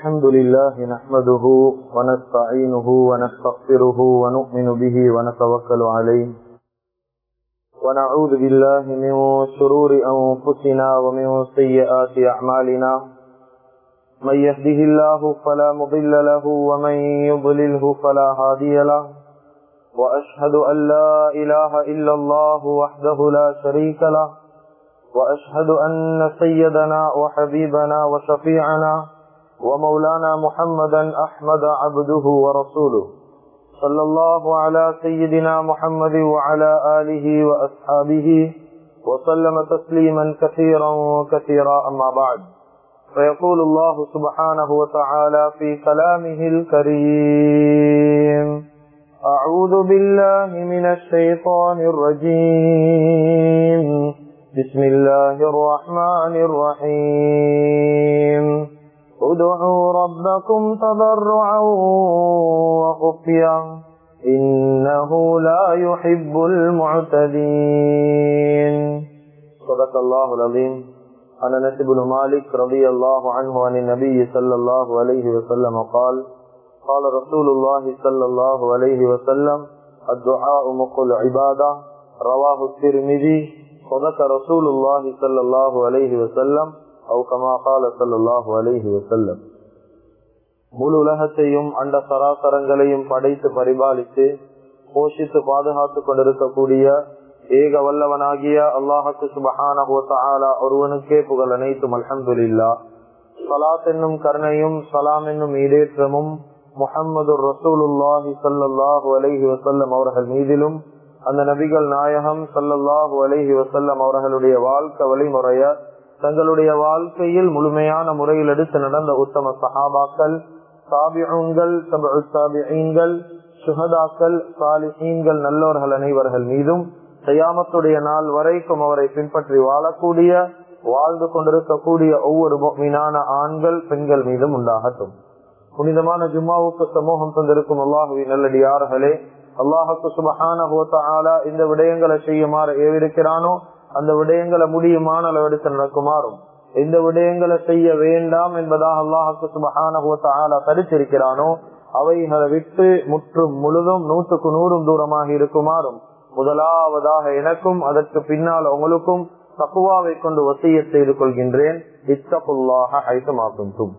الحمد لله نحمده ونستعينه ونستغفره ونؤمن به ونتوكل عليه ونعوذ بالله من شرور أنفسنا ومن سيئات أعمالنا من يهده الله فلا مضل له ومن يضلله فلا هادي له وأشهد أن لا إله إلا الله وحده لا شريك له وأشهد أن سيدنا وحبيبنا وشفيعنا ومولانا محمدا أحمد عبده ورسوله صلى الله على سيدنا محمد وعلى آله وأصحابه وسلم تسليما كثيرا كثيرا أما بعد فيقول الله سبحانه وتعالى في كلامه الكريم أعوذ بالله من الشيطان الرجيم بسم الله الرحمن الرحيم ادعوا ربكم تضرعا وخفيا إنه لا يحب المعتدين صدق الله العظيم أنا نسب بن مالك رضي الله عنه عن النبي صلى الله عليه وسلم قال قال رسول الله صلى الله عليه وسلم الدعاء مخ العبادة رواه الترمذي صدق رسول الله صلى الله عليه وسلم أو كما قال صلى الله عليه وسلم முழு உலகத்தையும் அண்ட சராசரங்களையும் படைத்து பரிபாலித்து போஷித்து பாதுகாத்து கொண்டிருக்கக்கூடிய ஏக வல்லவனாகிய அல்லாஹுக்கு சுபஹான ஒருவனுக்கே புகழ் அனைத்தும் அலமதுல்லா சலாத் என்னும் கருணையும் சலாம் என்னும் ஈடேற்றமும் முகம்மது ரசூலுல்லாஹி சல்லாஹு அலஹி வசல்லம் அவர்கள் மீதிலும் அந்த நபிகள் நாயகம் சல்லல்லாஹு அலஹி வசல்லம் அவர்களுடைய வாழ்க்கை வழிமுறைய தங்களுடைய வாழ்க்கையில் முழுமையான முறையில் எடுத்து நடந்த உத்தம சஹாபாக்கள் சாபியங்கள் சாபியங்கள் சுகதாக்கள் சாலிஹீன்கள் நல்லவர்கள் அனைவர்கள் மீதும் செய்யாமத்துடைய நாள் வரைக்கும் அவரை பின்பற்றி வாழக்கூடிய வாழ்ந்து கொண்டிருக்கக்கூடிய ஒவ்வொரு மீனான ஆண்கள் பெண்கள் மீதும் உண்டாகட்டும் புனிதமான ஜும்மாவுக்கு சமூகம் தந்திருக்கும் அல்லாஹுவின் நல்லடியார்களே அல்லாஹுக்கு சுபஹான இந்த விடயங்களை செய்யுமாறு ஏவிருக்கிறானோ அந்த விடயங்களை முடியுமான அளவெடுத்து நடக்குமாறும் எந்த விடயங்களை செய்ய வேண்டாம் என்பதாக அல்லாஹுக்கு சுபஹான தடுத்திருக்கிறானோ அவைகளை விட்டு முற்றும் முழுதும் நூற்றுக்கு நூறும் தூரமாக இருக்குமாறும் முதலாவதாக எனக்கும் அதற்கு பின்னால் உங்களுக்கும் தக்குவாவை கொண்டு வசிய செய்து கொள்கின்றேன் இத்தகுல்லாக ஐசமாக்கும் தும்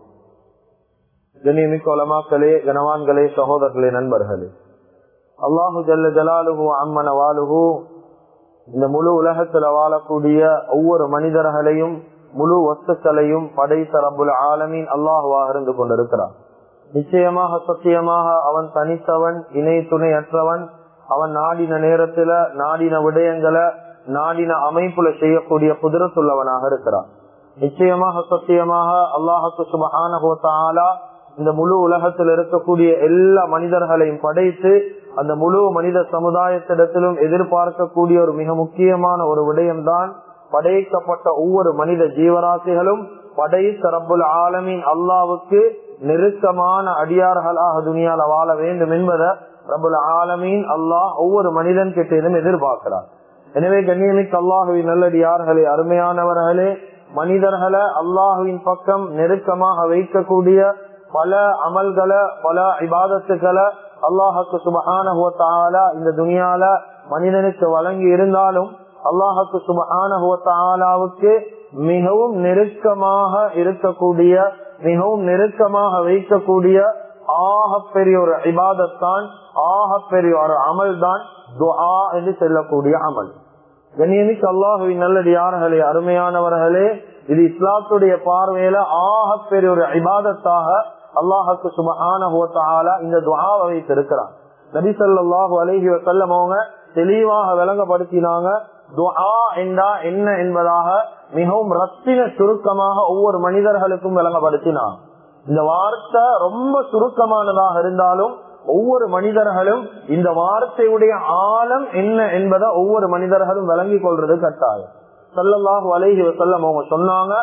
கண்ணியமிக்க ஒலமாக்களே கனவான்களே சகோதரர்களே நண்பர்களே அல்லாஹு ஜல்ல ஜலாலுகு அம்மன வாலுகு இந்த முழு உலகத்துல வாழக்கூடிய ஒவ்வொரு மனிதர்களையும் முழு வஸ்துக்களையும் படைத்த ரபுல் ஆலமீன் அல்லாஹுவாக இருந்து கொண்டிருக்கிறான் நிச்சயமாக சத்தியமாக அவன் தனித்தவன் இணை துணையற்றவன் அவன் நாடின நேரத்துல நாடின விடயங்களை நாடின அமைப்புல செய்யக்கூடிய குதிரத்துள்ளவனாக இருக்கிறான் நிச்சயமாக சத்தியமாக அல்லாஹுக்கு சுபஹான இந்த முழு உலகத்தில் இருக்கக்கூடிய எல்லா மனிதர்களையும் படைத்து அந்த முழு மனித சமுதாயத்திடத்திலும் எதிர்பார்க்கக்கூடிய ஒரு மிக முக்கியமான ஒரு விடயம்தான் படைக்கப்பட்ட ஒவ்வொரு மனித ஜீவராசிகளும் படைத்த ரப்புல் ஆலமின் அல்லாவுக்கு நெருக்கமான அடியார்களாக துணியால வாழ வேண்டும் என்பதை ரபுல் ஆலமீன் அல்லாஹ் ஒவ்வொரு மனிதன் கிட்டேயும் எதிர்பார்க்கிறார் எனவே கண்ணியமிக்க அல்லாஹுவின் நல்லடியார்களே அருமையானவர்களே மனிதர்களை அல்லாஹுவின் பக்கம் நெருக்கமாக வைக்கக்கூடிய பல அமல்களை பல இபாதத்துக்களை அல்லாஹுக்கு சுபஹான இந்த துணியால மனிதனுக்கு வழங்கி இருந்தாலும் அல்லாஹுக்கு சுபஹானவுக்கு மிகவும் நெருக்கமாக இருக்கக்கூடிய மிகவும் நெருக்கமாக வைக்கக்கூடிய ஆகப்பெரிய ஒரு இபாதத்தான் ஆகப்பெரிய ஒரு அமல் தான் துஆ என்று சொல்லக்கூடிய அமல் கண்ணியமிக்கு அல்லாஹுவின் நல்லடியார்களே அருமையானவர்களே இது இஸ்லாத்துடைய பார்வையில ஆகப்பெரிய ஒரு இபாதத்தாக அல்லாஹுக்கு சுபஹான இந்த துஆவை வைத்திருக்கிறார் நபி சொல்லாஹு அலஹி வசல்லம் அவங்க தெளிவாக விளங்கப்படுத்தினாங்க துஆ என்றா என்ன என்பதாக மிகவும் ரத்தின சுருக்கமாக ஒவ்வொரு மனிதர்களுக்கும் விளங்கப்படுத்தினாங்க இந்த வார்த்தை ரொம்ப சுருக்கமானதாக இருந்தாலும் ஒவ்வொரு மனிதர்களும் இந்த வார்த்தையுடைய ஆழம் என்ன என்பதை ஒவ்வொரு மனிதர்களும் விளங்கி கொள்றது கட்டாயம் சல்லல்லாஹு அலைஹி வசல்லம் அவங்க சொன்னாங்க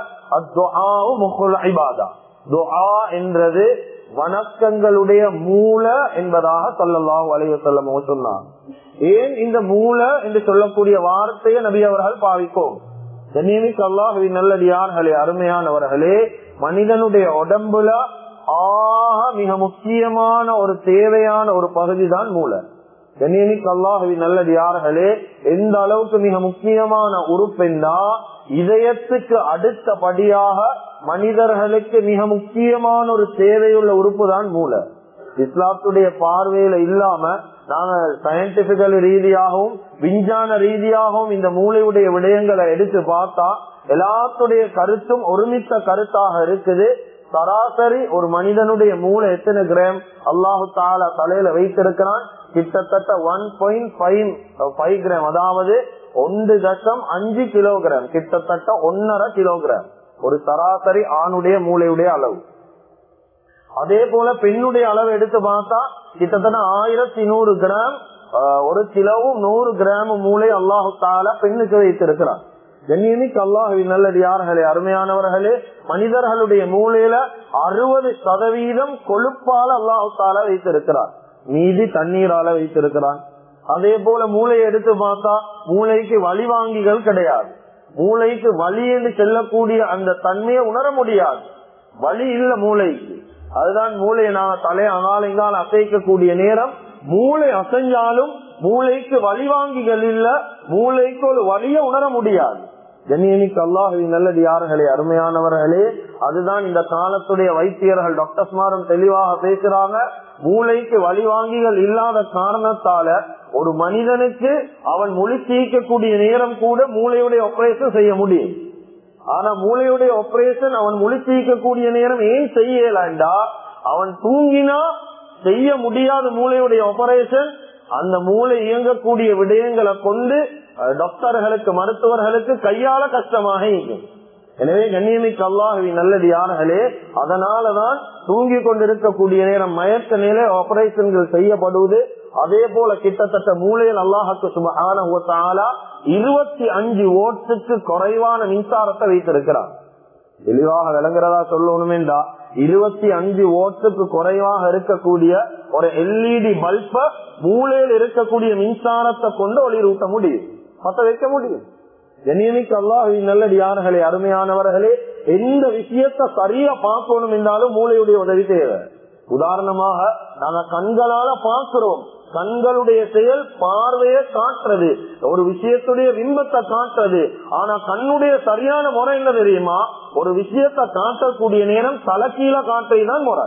என்றது வணக்கங்களுடைய மூல என்பதாக சல்லல்லாஹு அலைஹி வசல்லம் அவங்க சொன்னாங்க ஏன் இந்த மூல என்று சொல்லக்கூடிய வார்த்தையை நபி அவர்கள் பாவிக்கும் கண்ணியமிக்க அல்லாஹுவின் நல்லடியார்களே அருமையானவர்களே மனிதனுடைய உடம்புல ஆக மிக முக்கியமான ஒரு தேவையான ஒரு பகுதி தான் மூளை கண்ணியமிக்கு அல்லாஹவி நல்லது யார்களே எந்த அளவுக்கு மிக முக்கியமான உறுப்பெண்டா இதயத்துக்கு அடுத்தபடியாக மனிதர்களுக்கு மிக முக்கியமான ஒரு தேவையுள்ள உறுப்பு தான் மூளை இஸ்லாத்துடைய பார்வையில இல்லாம நாங்க சயின்டிபிக்கல் ரீதியாகவும் விஞ்ஞான ரீதியாகவும் இந்த மூளையுடைய விடயங்களை எடுத்து பார்த்தா எல்லாத்துடைய கருத்தும் ஒருமித்த கருத்தாக இருக்குது சராசரி ஒரு மனிதனுடைய மூளை எத்தனை கிராம் அல்லாஹு தாலா தலையில வைத்திருக்கிறான் கிட்டத்தட்ட one point five five gram அதாவது ஒன்று தசம் அஞ்சு கிலோகிராம் கிட்டத்தட்ட ஒன்னரை கிலோகிராம் ஒரு சராசரி ஆணுடைய மூளையுடைய அளவு அதே போல பெண்ணுடைய அளவு எடுத்து பார்த்தா கிட்டத்தட்ட ஆயிரத்தி நூறு கிராம் ஒரு கிலோவும் நூறு கிராம் மூளை அல்லாஹு தாலா பெண்ணுக்கு வைத்திருக்கிறான் கண்ணியமிக்கு அல்லாஹுவின் நல்லடியார்களே அருமையானவர்களே மனிதர்களுடைய மூளையில அறுபது சதவீதம் கொழுப்பால அல்லாஹு தாலா வைத்திருக்கிறார் மீதி தண்ணீரால வைத்திருக்கிறான் அதே போல மூளையை எடுத்து பார்த்தா மூளைக்கு வழிவாங்கிகள் கிடையாது மூளைக்கு வலி என்று செல்லக்கூடிய அந்த தன்மையை உணர முடியாது வலி இல்ல மூளைக்கு அதுதான் மூளையை நான் தலை அங்காலங்கால் அசைக்கக்கூடிய நேரம் மூளை அசைஞ்சாலும் மூளைக்கு வழிவாங்கிகள் இல்ல மூளைக்கு ஒரு வழிய உணர முடியாது ஜனியனிக்கு அல்லாஹுவின் நல்லது யார்களே அருமையானவர்களே அதுதான் இந்த காலத்துடைய வைத்தியர்கள் டாக்டர்ஸ்மாரும் தெளிவாக பேசுறாங்க மூளைக்கு வழிவாங்கிகள் இல்லாத காரணத்தால ஒரு மனிதனுக்கு அவன் மொழி சீக்கக்கூடிய நேரம் கூட மூளையுடைய ஆபரேஷன் செய்ய முடியும் ஆனா மூளையுடைய ஆபரேஷன் அவன் மொழி சீக்கக்கூடிய நேரம் ஏன் செய்யலாண்டா அவன் தூங்கினா செய்ய முடியாத மூளையுடைய ஆபரேஷன் அந்த மூளை இயங்கக்கூடிய விடயங்களை கொண்டு டாக்டர்களுக்கு மருத்துவர்களுக்கு கையாள கஷ்டமாக இருக்கும் எனவே கண்ணியமிக்கு அல்லாஹவி நல்லது யார்களே அதனாலதான் தூங்கி கொண்டிருக்கக்கூடிய நேரம் மயக்க நிலை ஆபரேஷன்கள் செய்யப்படுவது அதே போல கிட்டத்தட்ட மூளையில் அல்லாஹுக்கு சுபகான இருபத்தி அஞ்சு ஓட்டுக்கு குறைவான மின்சாரத்தை வைத்திருக்கிறார் தெளிவாக விளங்குறதா சொல்லணுமேண்டா இருபத்தி அஞ்சு ஓட்டுக்கு குறைவாக இருக்கக்கூடிய ஒரு எல்இடி பல்ப மூளையில் இருக்கக்கூடிய மின்சாரத்தை கொண்டு ஒளிரூட்ட முடியும் பத்த வைக்க முடியும் கண்ணியமிக்கு அல்லாஹின் நல்லடியார்களே அருமையானவர்களே எந்த விஷயத்த சரியா பார்க்கணும் என்றாலும் மூளையுடைய உதவி தேவை உதாரணமாக நாங்க கண்களால பார்க்கிறோம் கண்களுடைய செயல் பார்வையை காட்டுறது ஒரு விஷயத்துடைய பிம்பத்தை காட்டுறது ஆனா கண்ணுடைய சரியான முறை என்ன தெரியுமா ஒரு விஷயத்தை காட்டக்கூடிய நேரம் தலைக்கீழ காட்டுறதுதான் முறை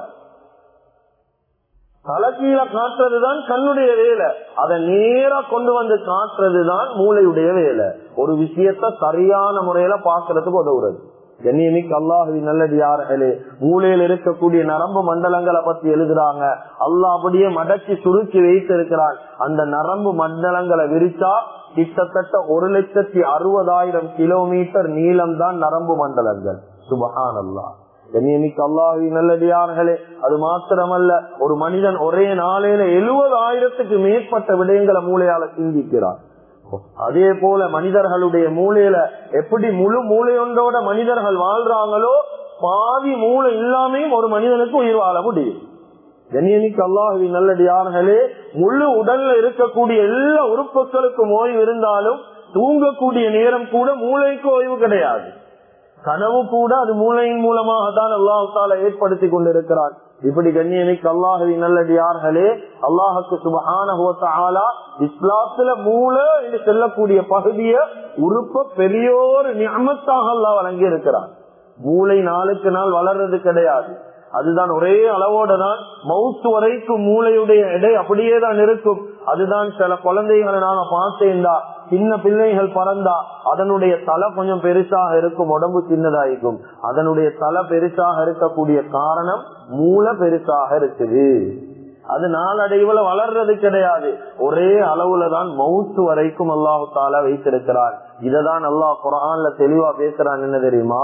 தலைக்கீழ காட்டுறதுதான் கண்ணுடைய வேலை அதை நேரா கொண்டு வந்து காட்டுறதுதான் மூளையுடைய வேலை ஒரு விஷயத்த சரியான முறையில பாக்குறதுக்கு உதவுறது கண்ணியமிக்கு அல்லாஹுவி நல்லது யார்களே மூளையில் இருக்கக்கூடிய நரம்பு மண்டலங்களை பத்தி எழுதுறாங்க அல்லாஹ் அப்படியே மடக்கி சுருக்கி வைத்திருக்கிறான் அந்த நரம்பு மண்டலங்களை விரிச்சா கிட்டத்தட்ட ஒரு லட்சத்தி அறுபதாயிரம் கிலோமீட்டர் நீளம் தான் நரம்பு மண்டலங்கள் சுபஹான் அல்லா கண்ணியமிக்கு அல்லாஹி நல்லடியார்களே அது மாத்திரமல்ல ஒரு மனிதன் ஒரே நாளையில எழுபது ஆயிரத்துக்கு மேற்பட்ட விடயங்களை மூளையால சிந்திக்கிறார் அதே போல மனிதர்களுடைய மூளையில எப்படி முழு மூளையொன்றோட மனிதர்கள் வாழ்றாங்களோ பாதி மூளை இல்லாமையும் ஒரு மனிதனுக்கு உயிர் வாழ முடியும் கண்ணியமிக்கு அல்லாஹுவி நல்லடியார்களே முழு உடல்ல இருக்கக்கூடிய எல்லா உறுப்புகளுக்கும் ஓய்வு இருந்தாலும் தூங்கக்கூடிய நேரம் கூட மூளைக்கு ஓய்வு கிடையாது கனவு கூட அது மூளையின் மூலமாக தான் அல்லாஹால ஏற்படுத்தி கொண்டிருக்கிறான் இப்படி கண்ணியமிக்கு அல்லாஹுவி நல்லடியார்களே அல்லாஹுக்கு சுபஹான இஸ்லாத்துல மூளை என்று செல்லக்கூடிய பகுதிய உறுப்ப பெரியோரு நியமத்தாக அல்லாஹ் வழங்கி இருக்கிறான் மூளை நாளுக்கு நாள் வளர்றது கிடையாது அதுதான் ஒரே அளவோட தான் மவுத்து வரைக்கும் மூளையுடைய எடை அப்படியே தான் இருக்கும் அதுதான் சில குழந்தைகளை நாங்க பார்த்தேன்டா சின்ன பிள்ளைகள் பறந்தா அதனுடைய தலை கொஞ்சம் பெருசாக இருக்கும் உடம்பு சின்னதாயிருக்கும் அதனுடைய தலை பெருசாக இருக்கக்கூடிய காரணம் மூளை பெருசாக இருக்குது அது நாளடைவுல வளர்றது கிடையாது ஒரே அளவுல தான் மவுத்து வரைக்கும் அல்லாஹு தாலா வைத்திருக்கிறார் இததான் அல்லாஹ் குரான்ல தெளிவா பேசுறான் என்ன தெரியுமா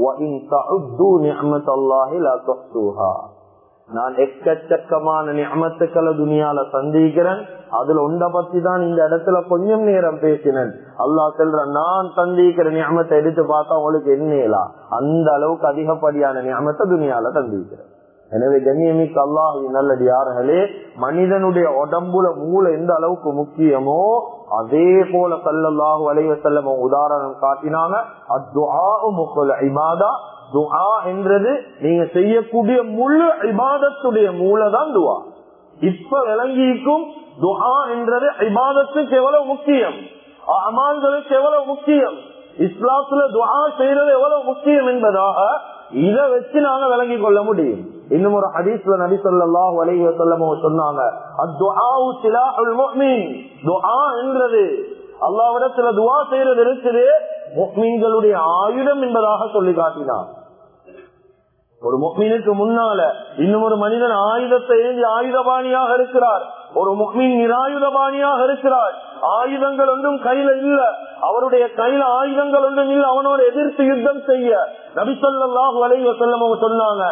நான் எக்கச்சக்கமான நியமத்துக்களை துணியால சந்திக்கிறேன் அதுல ஒன்றை பத்தி தான் இந்த இடத்துல கொஞ்சம் நேரம் பேசினேன் அல்லா சொல்ற நான் சந்திக்கிற நியமத்தை எடுத்து பார்த்தா உங்களுக்கு என்னலா அந்த அளவுக்கு அதிகப்படியான நியமத்தை துணியால சந்திக்கிறேன் எனவே கண்ணியமிக்கு அல்லாஹி நல்லடியார்களே மனிதனுடைய உடம்புல மூளை எந்த அளவுக்கு முக்கியமோ அதே போல சல்லல்லாஹு அலைஹி வஸல்லம் உதாரணம் காட்டினாங்க அத்துஆஉ முக்குல் இபாதா துஆ என்றது நீங்க செய்யக்கூடிய முழு இபாதத்துடைய மூலதான் துஆ இப்ப விளங்கிக்கும் துஆ என்றது இபாதத்துக்கு எவ்வளவு முக்கியம் அமால்களுக்கு எவ்வளவு முக்கியம் இஸ்லாத்துல துஆ செய்யறது எவ்வளவு முக்கியம் என்பதாக இதை வச்சு நாங்க விளங்கி கொள்ள முடியும் இன்னும் ஒரு ஹதீஸ்ல நபி ஸல்லல்லாஹு அலைஹி வஸல்லம் சொன்னாங்க அத்துஆஉ சிலாஹுல் முஃமின் துஆ என்றது அல்லாஹ்விடத்துல துஆ செய்யறது இருக்குது முஃமின்களுடைய ஆயுதம் என்பதாக சொல்லி காட்டினார் ஒரு முக்மீனுக்கு முன்னால இன்னும் ஒரு மனிதன் ஆயுதத்தை ஏந்தி ஆயுதபாணியாக இருக்கிறார் ஒரு முக்மீன் நிராயுதபாணியாக இருக்கிறார் ஆயுதங்கள் ஒன்றும் கையில இல்ல அவருடைய கையில ஆயுதங்கள் ஒன்றும் இல்ல அவனோட எதிர்த்து யுத்தம் செய்ய நபிசல்லாஹு அலைவ செல்லம் சொன்னாங்க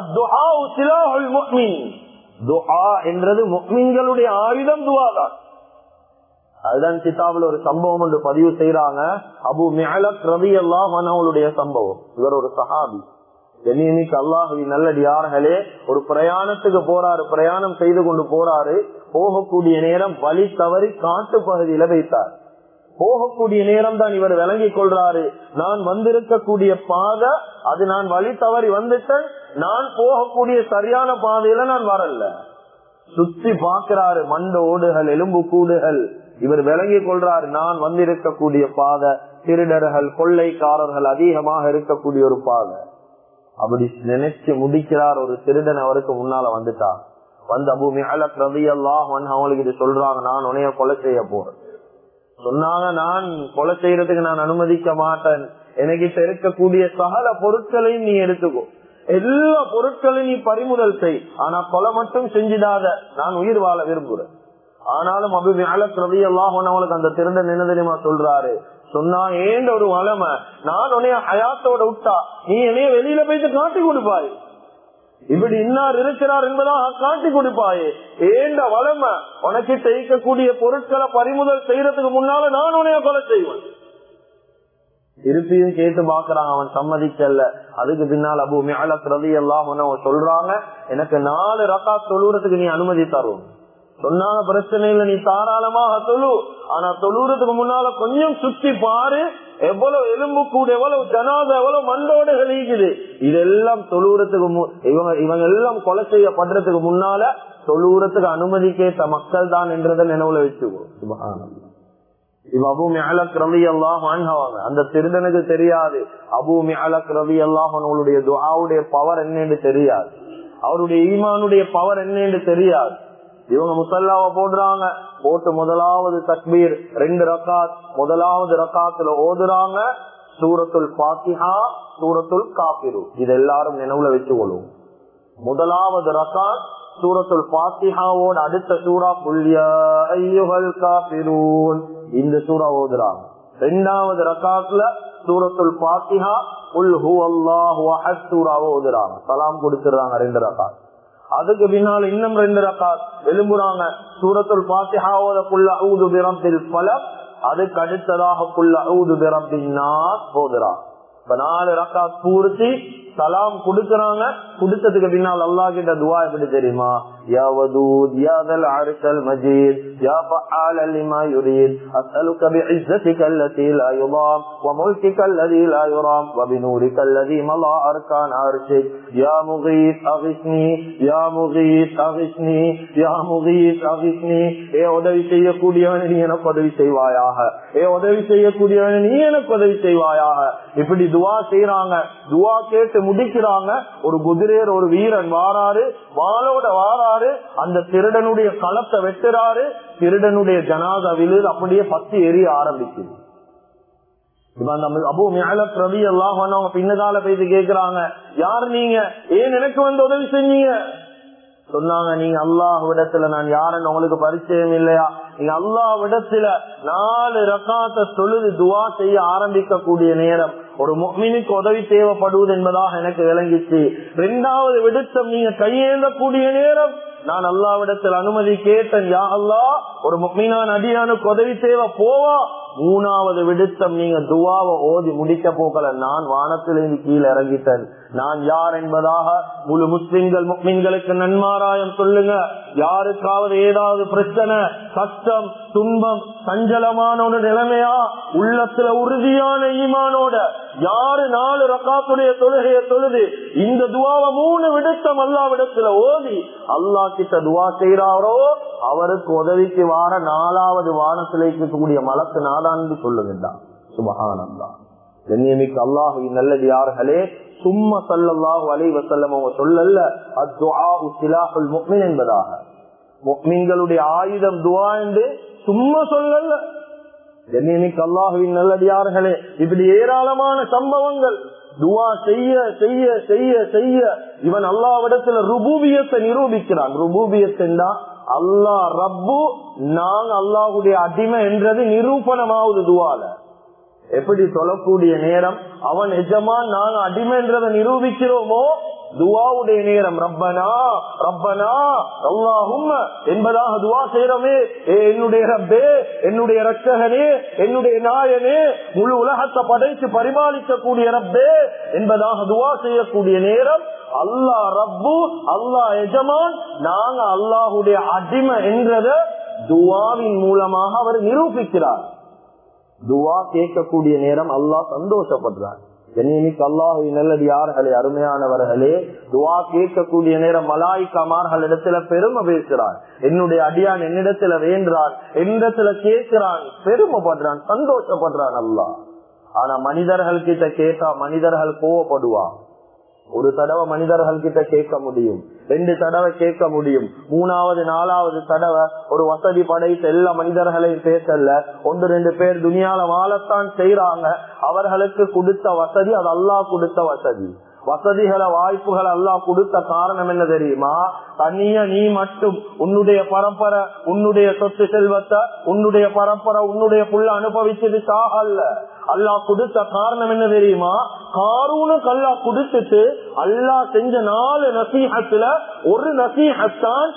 என்றது முக்மீன்களுடைய ஆயுதம் துவாதான் அதுதான் கிதாபில் ஒரு சம்பவம் என்று பதிவு செய்யறாங்க அபு மேலக் ரவி அல்லாஹ் அவனுடைய சம்பவம் இவர் ஒரு சஹாபி கண்ணியமிக்கு அல்லாஹவி நல்லடியார்களே ஒரு பிரயாணத்துக்கு போறாரு பிரயாணம் செய்து கொண்டு போறாரு போகக்கூடிய நேரம் வழி தவறி காட்டு பகுதியில வைத்தார் போகக்கூடிய நேரம் தான் இவர் விளங்கிக் கொள்றாரு நான் வந்திருக்கக்கூடிய பாதை அது நான் வழி தவறி வந்துட்டேன் நான் போகக்கூடிய சரியான பாதையில நான் வரல சுத்தி பாக்குறாரு மண்ட ஓடுகள் எலும்பு கூடுகள் இவர் விளங்கிக் கொள்றாரு நான் வந்திருக்கக்கூடிய பாதை திருடர்கள் கொள்ளைக்காரர்கள் அதிகமாக இருக்கக்கூடிய ஒரு பாதை அப்படி நினைச்சு முடிக்கிறார் ஒரு திருடன் அவருக்கு முன்னால வந்துட்டார் வந்து அபு மிஹலக் ரவி அல்லாஹ் அவங்களுக்கு இது சொல்றாங்க நான் உனைய கொலை செய்ய போறேன் சொன்னாங்க நான் கொலை செய்யறதுக்கு நான் அனுமதிக்க மாட்டேன் எனக்கிட்ட இருக்கக்கூடிய சகல பொருட்களையும் நீ எடுத்துக்கோ எல்லா பொருட்களையும் நீ பறிமுதல் செய் ஆனா கொலை மட்டும் செஞ்சிடாத நான் உயிர் வாழ விரும்புறேன் ஆனாலும் அபு மிஹலக் ரவி அல்லாஹ் அவங்களுக்கு அந்த திருடன் என்ன தெரியுமா சொல்றாரு சொன்னா ஏண்ட ஒரு வளமை நான் உன்னைய ஹயாத்தோட விட்டா நீ என்னைய வெளியில போயிட்டு காட்டி கொடுப்பாய் இப்படி இன்னார் இருக்கிறார் என்பதாக காட்டி கொடுப்பாயே ஏண்ட வளமை உனக்கு செய்யக்கூடிய பொருட்களை பறிமுதல் செய்யறதுக்கு முன்னால நான் உன்னைய கொலை செய்வேன் இருப்பியும் கேட்டு பாக்குறான் அவன் சம்மதிக்கல அதுக்கு பின்னால் அபு மேலக் ரவி எல்லாம் சொல்றாங்க எனக்கு நாலு ரக்கா தொழுறதுக்கு நீ அனுமதி தரும் சொன்னாங்க பிரச்சனை இல்ல நீ தாராளமாக தொழு ஆனா தொழுறதுக்கு முன்னால கொஞ்சம் சுத்தி பாரு எவ்வளவு எலும்பு கூட எவ்வளவு ஜனாத எவ்வளவு மண்டோடுகள் இருக்குது இதெல்லாம் தொழுறதுக்கு இவங்க இவங்க எல்லாம் கொலை செய்யப்படுறதுக்கு முன்னால தொழுறதுக்கு அனுமதி கேட்ட மக்கள் தான் என்றதை நினைவுல வச்சுக்கோ இவ அபு மிஹலக் ரவி அல்லாஹ் வாழ்ந்தவங்க அந்த திருடனுக்கு தெரியாது அபு மிஹலக் ரவி அல்லாஹ் அவனுடைய துவாவுடைய பவர் என்னன்னு தெரியாது அவருடைய ஈமானுடைய பவர் என்னன்னு தெரியாது இவங்க முசல்லாவ போடுறாங்க போட்டு முதலாவது தக்பீர் ரெண்டு ரக்காத் முதலாவது ரக்காத்துல ஓதுறாங்க சூரத்துல் பாத்திஹா சூரத்துல் காபிரு இது எல்லாரும் நினைவுல வச்சுக்கொள்ளும் முதலாவது ரக்காத் சூரத்துல் பாத்திஹாவோட அடுத்த சூறா புல்யா ஐயுகள் காபிரூன் இந்த சூறா ஓதுறாங்க ரெண்டாவது ரக்காத்துல சூரத்துல் பாத்திஹா உல் ஹூ அல்லாஹு அஹத் சூறாவை ஓதுறாங்க சலாம் கொடுத்துறாங்க ரெண்டு ரக்காத் அதுக்கு பின்னால் இன்னும் ரெண்டு ரக்காத் எழும்புறாங்க சூரத்துல் பாத்திஹாவோட புல்ல ஊது பிரம்பில் பலம் அதுக்கு அடுத்ததாக புல்ல ஊது பிரம்பின்னா போதுறாங்க இப்ப நாலு ரக்காத் பூர்த்தி சலாம் கொடுக்கறாங்க கொடுத்ததுக்கு பின்னால் அல்லா கிட்ட துவா எப்படி தெரியுமா يا ودود يا ذا العرش المجيد يا فعال لما يريد أسألك بعزتك التي لا يضام وملكك الذي لا يرام وبنورك الذي مضى أركان عرشك يا مغيث أغثني يا مغيث أغثني يا مغيث أغثني ஏ உதவி செய்யக்கூடியவன் நீ எனக்கு உதவி செய்வாயாக ஏ உதவி செய்யக்கூடியவன் நீ எனக்கு உதவி செய்வாயாக இப்படி துவா செய்யறாங்க துவா கேட்டு முடிக்கிறாங்க ஒரு குதிரையர் ஒரு வீரன் வாராரு வாளோட வாராரு அந்த திருடனுடைய களத்தை வெட்டுறாரு திருடனுடைய ஜனாதா விழுது அப்படியே பத்தி எரிய ஆரம்பிக்குது அபு மேலக் ரவி எல்லாம் அவங்க பின்னதால போயிட்டு கேக்குறாங்க யாரு நீங்க ஏன் எனக்கு வந்து உதவி செஞ்சீங்க சொன்னாங்க நீங்க அல்லாஹ் விடத்துல நான் யாருன்னு உங்களுக்கு பரிச்சயம் இல்லையா நீங்க அல்லாஹ் விடத்துல நாலு ரக்காத்த தொழுது துவா செய்ய ஆரம்பிக்க கூடிய நேரம் ஒரு முக்மினுக்கு உதவி தேவைப்படுவது என்பதாக எனக்கு விளங்கிச்சு இரண்டாவது விடுத்தம் நீங்க கையேந்தக்கூடிய நேரம் நான் அல்லாவிடத்தில் அனுமதி கேட்டேன் யா அல்லா ஒரு முக்மீனான் அடியானுக்கு உதவி தேவை போவா மூணாவது விடுத்தம் நீங்க துவாவை ஓதி முடிக்க போகல நான் வானத்திலிருந்து கீழே இறங்கிட்டேன் நான் யார் என்பதாக முழு முஸ்லிம்கள் முக்மீன்களுக்கு நன்மாராயம் சொல்லுங்க யாருக்காவது ஏதாவது பிரச்சனை கஷ்டம் துன்பம் சஞ்சலமான ஒரு நிலைமையா உள்ளத்துல உறுதியான ஈமானோட யாரு நாலு ரக்காத்துடைய தொழுகைய தொழுது இந்த துவாவை மூணு விடுத்தம் அல்லாவிடத்துல ஓதி அல்லா கிட்ட துவா செய்யறாரோ அவருக்கு உதவிக்கு வார நாலாவது வானத்தில் இருக்கக்கூடிய மலக்கு நாதான்னு சொல்லுகின்றான் சுபகானந்தா கண்ணியமிக்கு அல்லாஹுவின் நல்லது யார்களே சும்மா சல்லல்லாஹு அலை வசல்லம் அவங்க சொல்லல அத்துஆஹுல் முக்மின் என்பதாக முக்மின்களுடைய ஆயுதம் துவா என்று சும்மா சொல்லல கண்ணியமிக்கு அல்லாஹுவின் நல்லடியார்களே இப்படி ஏராளமான சம்பவங்கள் துவா செய்ய செய்ய செய்ய செய்ய இவன் அல்லாவிடத்துல ருபூபியத்தை நிரூபிக்கிறான் ருபூபியத்தா அல்லாஹ் ரப்பு நாங்க அல்லாஹுடைய அடிமை என்றது நிரூபணமாவது துவால எப்படி சொல்லக்கூடிய நேரம் அவன் எஜமான் நாங்க அடிமைன்றதை நிரூபிக்கிறோமோ துவாவுடைய நேரம் ரப்பனா ரப்பனா அல்லாஹும் என்பதாக துவா செய்யறமே என்னுடைய ரப்பே என்னுடைய ரட்சகனே என்னுடைய நாயனே முழு உலகத்தை படைத்து பரிபாலிக்கக்கூடிய ரப்பே என்பதாக துவா செய்யக்கூடிய நேரம் அல்லாஹ் ரப்பு அல்லாஹ் எஜமான் நாங்க அல்லாஹுடைய அடிமை என்றத துவாவின் மூலமாக அவர் நிரூபிக்கிறார் துவா கேட்கக்கூடிய நேரம் அல்லாஹ் சந்தோஷப்படுறார் என்னைக்கு அல்லாஹு நல்லது யார்களே அருமையானவர்களே துவா கேட்கக்கூடிய நேரம் மலாய்க்காமார்கள் இடத்துல பெருமை பேசுறான் என்னுடைய அடியான் என்னிடத்துல வேண்டான் என்னிடத்துல கேட்கிறான் பெருமைப்படுறான் சந்தோஷப்படுறான் அல்லாஹ் ஆனா மனிதர்கள் கிட்ட கேட்டா மனிதர்கள் கோவப்படுவான் ஒரு தடவை மனிதர்கள் கிட்ட கேட்க முடியும் ரெண்டு தடவை கேட்க முடியும் மூணாவது நாலாவது தடவை ஒரு வசதி படைத்த எல்லா மனிதர்களையும் பேசல ஒன்று ரெண்டு பேர் துணியால வாழத்தான் செய்யறாங்க அவர்களுக்கு கொடுத்த வசதி அது அல்லா கொடுத்த வசதி வசதிகளை வாய்ப்புகள் எல்லாம் கொடுத்த காரணம் என்ன தெரியுமா தனியா நீ மட்டும் உன்னுடைய பரம்பரை உன்னுடைய சொத்து செல்வத்தை உன்னுடைய பரம்பரை உன்னுடைய புள்ள அனுபவிச்சது சாகல்ல அல்லா கொடுத்த காரணம் என்ன தெரியுமா காரூனுக்கு அல்லா கொடுத்துட்டு அல்லா செஞ்ச நாலு நசீகத்துல ஒரு நசீகத்தான்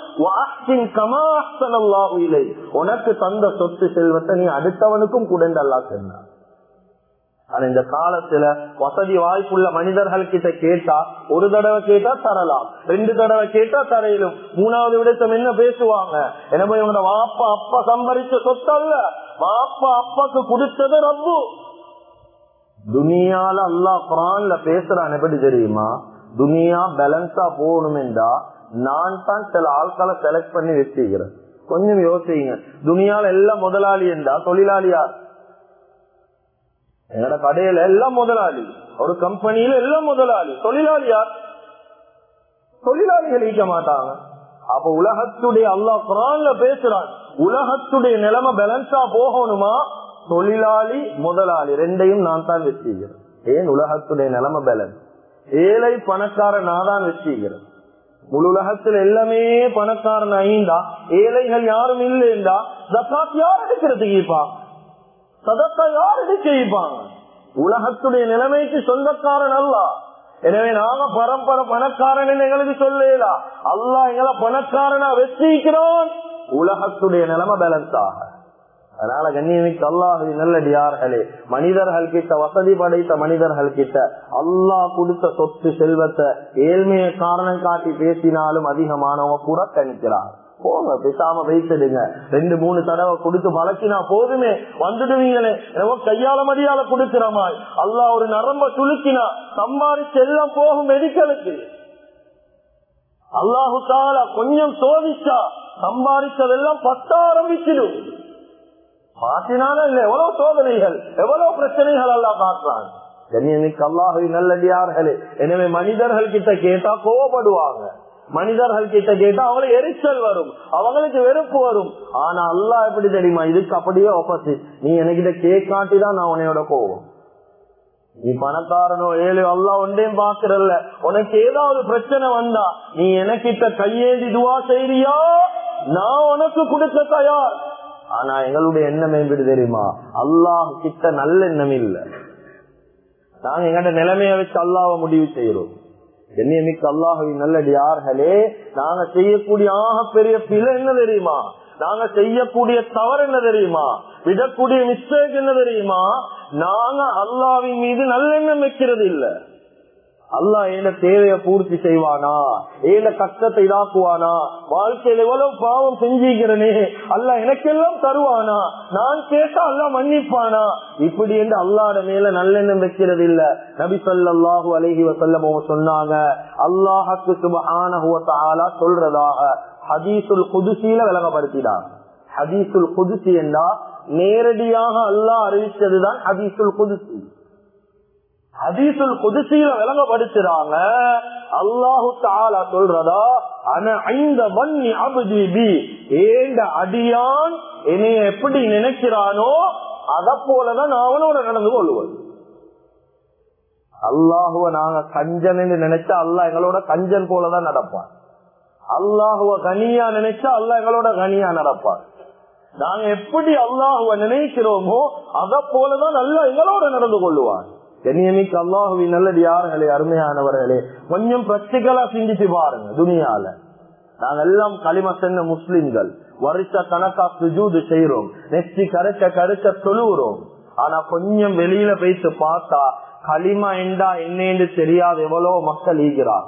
உனக்கு தந்த சொத்து செல்வத்தை நீ அடுத்தவனுக்கும் குடந்து அல்லா சொன்னான் ஆனா இந்த காலத்துல வசதி வாய்ப்புள்ள மனிதர்கள் கிட்ட கேட்டா ஒரு தடவை கேட்டா தரலாம் ரெண்டு தடவை கேட்டா தரையிலும் மூணாவது விடத்தம் என்ன பேசுவாங்க எனவே இவங்க வாப்பா அப்பா சம்பரிச்ச சொத்து அல்ல வாப்பா அப்பாக்கு கொடுத்தது ரப்பு துனியால அல்லா குரான்ல பேசுறான் எப்படி தெரியுமா துனியா பேலன்ஸா போகணுமெண்டா நான் தான் சில ஆட்களை செலக்ட் பண்ணி வச்சுக்கிறேன் கொஞ்சம் யோசிங்க துனியால எல்லாம் முதலாளி என்றா தொழிலாளியார் எங்கட கடையில எல்லாம் முதலாளி ஒரு கம்பெனியில எல்லாம் முதலாளி தொழிலாளி யார் தொழிலாளிகள் ஈக்க மாட்டாங்க அப்ப உலகத்துடைய அல்லா குரான்ல பேசுறான் உலகத்துடைய நிலைமை பேலன்ஸா போகணுமா தொழிலாளி முதலாளி ரெண்டையும் நான் தான் வச்சுக்கிறேன் ஏன் உலகத்துடைய நிலைமை பேலன்ஸ் ஏழை பணக்காரன் நான் தான் வச்சுக்கிறேன் முழு உலகத்துல எல்லாமே பணக்காரன் ஐந்தா ஏழைகள் யாரும் இல்லைண்டா ஜக்காத் யார் எடுக்கிறதுக்கு ஈப்பா சதத்தை யார் எடுக்க வைப்பாங்க உலகத்துடைய நிலைமைக்கு சொந்தக்காரன் அல்ல எனவே நாங்க பரம்பரை பணக்காரன் எங்களுக்கு சொல்லலா அல்லா எங்களை பணக்காரனா வச்சிருக்கிறோம் உலகத்துடைய நிலைமை பேலன்ஸ் ஆக அதனால கண்ணியமிக்கு அல்லாஹி நல்லடியார்களே மனிதர்கள் கிட்ட வசதி படைத்த மனிதர்கள் கிட்ட அல்லாஹ் கொடுத்த சொத்து செல்வத்தை ஏழ்மைய காரணம் காட்டி பேசினாலும் அதிகமானவங்க புறக்கணிக்கிறார் போங்க பேசாம வைத்துடுங்க ரெண்டு மூணு தடவை கொடுத்து பழக்கினா போதுமே வந்துடுவீங்களே என்னவோ கையால மடியால கொடுக்கிறமா அல்லா ஒரு நரம்ப சுளுக்கினா சம்பாதிச்சு எல்லாம் போகும் மெடிக்கலுக்கு அல்லாஹு தாலா கொஞ்சம் சோதிச்சா சம்பாதிச்சதெல்லாம் பத்த ஆரம்பிச்சிடும் மாற்றினாலும் இல்ல எவ்வளவு சோதனைகள் எவ்வளவு பிரச்சனைகள் எல்லாம் காட்டுறான் கண்ணியமிக்கு அல்லாஹு நல்லடியார்களே எனவே மனிதர்கள் கிட்ட கேட்டா கோவப்படுவாங்க மனிதர்கள் கிட்ட கேட்டா அவங்களுக்கு எரிச்சல் வரும் அவங்களுக்கு வெறுப்பு வரும் ஆனா அல்லா எப்படி தெரியுமா இதுக்கு அப்படியே ஆப்போசிட் நீ என்கிட்ட கேக் காட்டிதான் நான் உன்னையோட கோவம் நீ பணக்காரனோ ஏழு அல்லா ஒன்றையும் பாக்குறல்ல உனக்கு ஏதாவது பிரச்சனை வந்தா நீ எனக்கிட்ட கையேந்தி துவா செய்றியா நான் உனக்கு கொடுக்க தயார் ஆனா எங்களுடைய எண்ணம் எப்படி தெரியுமா அல்லாஹ் கிட்ட நல்ல எண்ணம் இல்ல நாங்க எங்கட நிலைமைய வச்சு அல்லாவை முடிவு செய்யறோம் கண்ணியமிக்க அல்லாஹுவின் நல்லடியார்களே நாங்க செய்யக்கூடிய ஆக பெரிய பிழை என்ன தெரியுமா நாங்க செய்யக்கூடிய தவறு என்ன தெரியுமா விடக்கூடிய மிஸ்டேக் என்ன தெரியுமா நாங்க அல்லாவின் மீது நல்லெண்ணம் வைக்கிறது இல்லை அல்லா என்ன தேவையை பூர்த்தி செய்வானா ஏன கஷ்டத்தை இதாக்குவானா வாழ்க்கையில் எவ்வளவு பாவம் செஞ்சிக்கிறனே அல்ல எனக்கெல்லாம் தருவானா நான் கேட்டா அல்லா மன்னிப்பானா இப்படி என்று அல்லாட மேல நல்லெண்ணம் வைக்கிறது இல்ல நபி சொல்லாஹு அலஹி வசல்லம் சொன்னாங்க அல்லாஹுக்கு சுபஹானா சொல்றதாக ஹதீசுல் குதுசியில விளங்கப்படுத்தினாங்க ஹதீசுல் குதுசி என்றா நேரடியாக அல்லாஹ் அறிவித்ததுதான் ஹதீசுல் குதுசி ஹதீசுல் குதிசியில விளங்கப்படுத்துறாங்க அல்லாஹு தாலா சொல்றதா ஆனா இந்த வன்னி அபுதி பி ஏண்ட அடியான் என்னைய எப்படி நினைக்கிறானோ அத போலதான் நான் அவனோட நடந்து கொள்வது அல்லாஹுவ நாங்க கஞ்சன் நினைச்சா அல்லாஹ் எங்களோட கஞ்சன் போலதான் நடப்பான் அல்லாஹுவ கனியா நினைச்சா அல்லாஹ் எங்களோட கனியா நடப்பான் நாங்க எப்படி அல்லாஹுவ நினைக்கிறோமோ அத போலதான் நல்லா எங்களோட நடந்து கொள்ளுவான் கண்ணியமிக்கு அல்லாஹுவின் நல்லது யார்களே அருமையானவர்களே கொஞ்சம் பிராக்டிக்கலா சிந்திச்சு பாருங்க துணியால நாங்க எல்லாம் களிம சென்ன முஸ்லிம்கள் வருஷ கணக்கா சுஜூது செய்யறோம் நெச்சி கரைச்ச கரைச்ச தொழுவுறோம் ஆனா கொஞ்சம் வெளியில போயிட்டு பார்த்தா களிமா என்றா என்னன்னு தெரியாது எவ்வளவு மக்கள் ஈகிறார்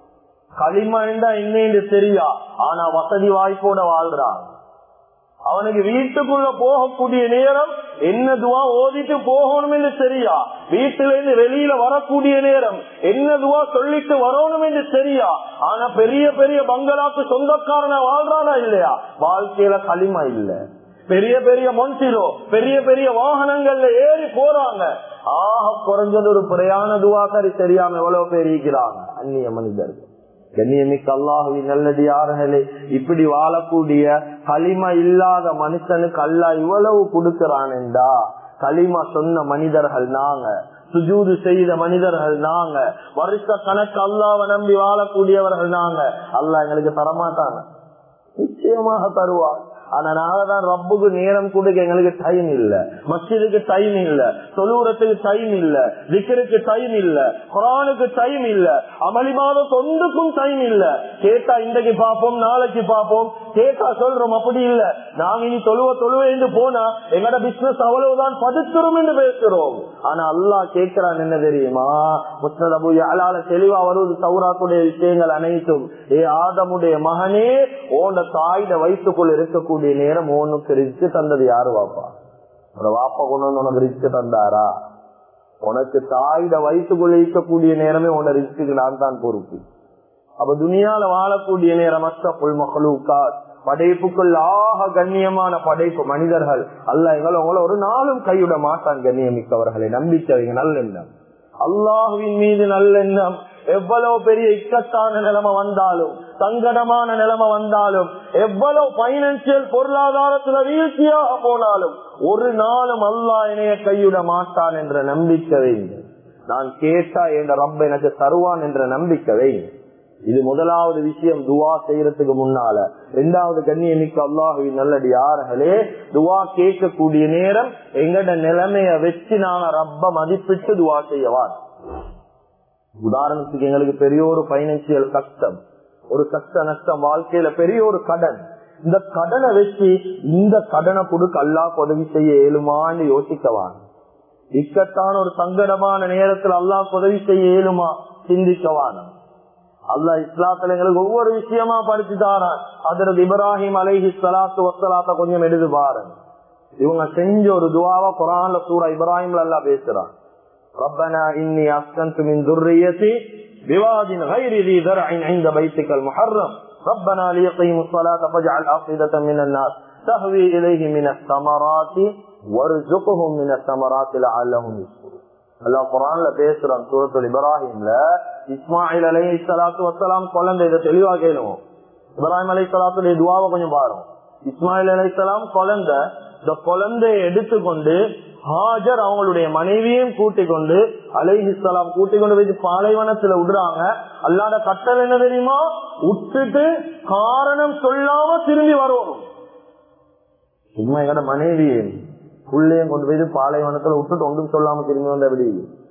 களிமா என்றா என்னன்னு தெரியா ஆனா வசதி வாய்ப்போட வாழ்றான் அவனுக்கு வீட்டுக்குள்ள போகக்கூடிய நேரம் என்ன துவா ஓதிட்டு போகணும் என்று தெரியா வீட்டில இருந்து வெளியில வரக்கூடிய நேரம் என்ன துவா சொல்லிட்டு வரணும் என்று தெரியா ஆனா பெரிய பெரிய பங்களாக்கு சொந்தக்காரன வாழ்றானா இல்லையா வாழ்க்கையில களிமா இல்ல பெரிய பெரிய மொன்சிலோ பெரிய பெரிய வாகனங்கள்ல ஏறி போறாங்க ஆக குறைஞ்சது ஒரு பிரயாண துவாக்கறி தெரியாம எவ்வளவு பேர் இருக்கிறாங்க அந்நிய மனிதர்கள் கண்ணியமிக்க அல்லாஹுவின் நல்லடியார்களே இப்படி வாழக்கூடிய களிமா இல்லாத மனுஷனுக்கு அல்லா இவ்வளவு கொடுக்கிறான்டா களிமா சொன்ன மனிதர்கள் நாங்க சுஜூது செய்த மனிதர்கள் நாங்க வருஷ கணக்கு அல்லாவை நம்பி வாழக்கூடியவர்கள் நாங்க அல்லா எங்களுக்கு தரமாட்டாங்க நிச்சயமாக தருவார் ஆனா நாங்கதான் ரப்புக்கு நேரம் கொடுக்க எங்களுக்கு டைம் இல்ல மஸ்ஜிதுக்கு டைம் இல்ல தொழுவுரத்துக்கு டைம் இல்ல விக்கருக்கு டைம் இல்ல குரானுக்கு டைம் இல்ல அமளிமாத தொண்டுக்கும் டைம் இல்ல கேட்டா இன்றைக்கு பார்ப்போம் நாளைக்கு பார்ப்போம் கேட்டா சொல்றோம் அப்படி இல்ல நாங்க இனி தொழுவ தொழுவ என்று போனா எங்கட பிசினஸ் அவ்வளவுதான் பதுத்துரும் என்று பேசுறோம் ஆனா அல்லாஹ் கேட்கிறான் என்ன தெரியுமா முஸ்னதபு யாழால தெளிவா வருவது சௌராத்துடைய விஷயங்கள் அனைத்தும் ஏ ஆதமுடைய மகனே ஓண்ட தாயிட வயிற்றுக்குள் இருக்கக்கூடிய கூடிய நேரம் உனக்கு ரிஸ்க் தந்தது யாரு வாப்பா ஒரு வாப்பா கொண்டு வந்து உனக்கு ரிஸ்க் தந்தாரா உனக்கு தாயிட வயிற்றுக்குள்ள இருக்கக்கூடிய நேரமே உன ரிஸ்க்கு நான் தான் பொறுப்பு அப்ப துணியால வாழக்கூடிய நேரம் அஸ்தப்புல் மகளுக்கா படைப்புக்குள் ஆக கண்ணியமான படைப்பு மனிதர்கள் அல்ல எங்களை உங்களை ஒரு நாளும் கைவிட மாட்டான் கண்ணியமிக்கவர்களை நம்பிக்கை நல்லெண்ணம் அல்லாஹுவின் மீது நல்லெண்ணம் எவ்வளவு பெரிய இக்கட்டான நிலைமை வந்தாலும் சங்கடமான நிலைமை வந்தாலும் எவ்வளவு பைனான்சியல் பொருளாதாரத்துல வீழ்ச்சியாக போனாலும் ஒரு நாளும் அல்லா இணைய கைவிட மாட்டான் என்ற நம்பிக்கை வைங்க நான் கேட்டா என்ற ரப்ப எனக்கு தருவான் என்ற நம்பிக்கை வைங்க இது முதலாவது விஷயம் துவா செய்யறதுக்கு முன்னால இரண்டாவது கண்ணியமிக்க அல்லாஹுவின் நல்லடி யார்களே துவா கேட்கக்கூடிய நேரம் எங்கட நிலைமைய வச்சு நாங்க ரப்ப மதிப்பிட்டு துவா செய்யவான் உதாரணத்துக்கு எங்களுக்கு பெரிய ஒரு பைனான்சியல் கஷ்டம் ஒரு கஷ்ட நஷ்டம் வாழ்க்கையில பெரிய ஒரு கடன் இந்த கடனை வச்சு இந்த கடனை கொடுக்க அல்லா உதவி செய்ய இயலுமான்னு யோசிக்கவான் இக்கட்டான ஒரு சங்கடமான நேரத்தில் அல்லாஹ் உதவி செய்ய இயலுமா சிந்திக்கவான் அல்லா இஸ்லாத்துல எங்களுக்கு ஒவ்வொரு விஷயமா படிச்சு தாரான் அதற்கு இப்ராஹிம் அலைஹி சலாத்து வசலாத்த கொஞ்சம் எடுத்து பாருங்க இவங்க செஞ்ச ஒரு துவாவா குரான்ல சூரா இப்ராஹிம்ல எல்லாம் பேசுறான் ربنا إني أسكنت من ذريتي بواد غير ذي ذرع عند بيتك المحرم ربنا ليقيموا الصلاة فاجعل أفئدة من الناس تهوي إليه من الثمرات وارزقهم من الثمرات لعلهم يشكرون அல்லாஹ் குரான்ல பேசுறான் சூரத்துல் இப்ராஹிம்ல இஸ்மாயில் அலை சலாத்து வசலாம் குழந்தை இதை தெளிவா கேளுவோம் இப்ராஹிம் அலை சலாத்துடைய துவாவை கொஞ்சம் பாருங்க இஸ்மாயில் அலை சலாம் குழந்தை இந்த குழந்தையை எடுத்துக்கொண்டு ஹாஜர் அவங்களுடைய மனைவியும் கூட்டிக் கொண்டு அலைஹிஸ்லாம் கூட்டிக் கொண்டு போய் பாலைவனத்துல விடுறாங்க அல்லாத கட்டல் என்ன தெரியுமா விட்டுட்டு காரணம் சொல்லாம திரும்பி வரணும் சும்மா எங்கட மனைவி புள்ளையும் கொண்டு போய் பாலைவனத்துல விட்டுட்டு ஒன்றும் சொல்லாம திரும்பி வந்த எப்படி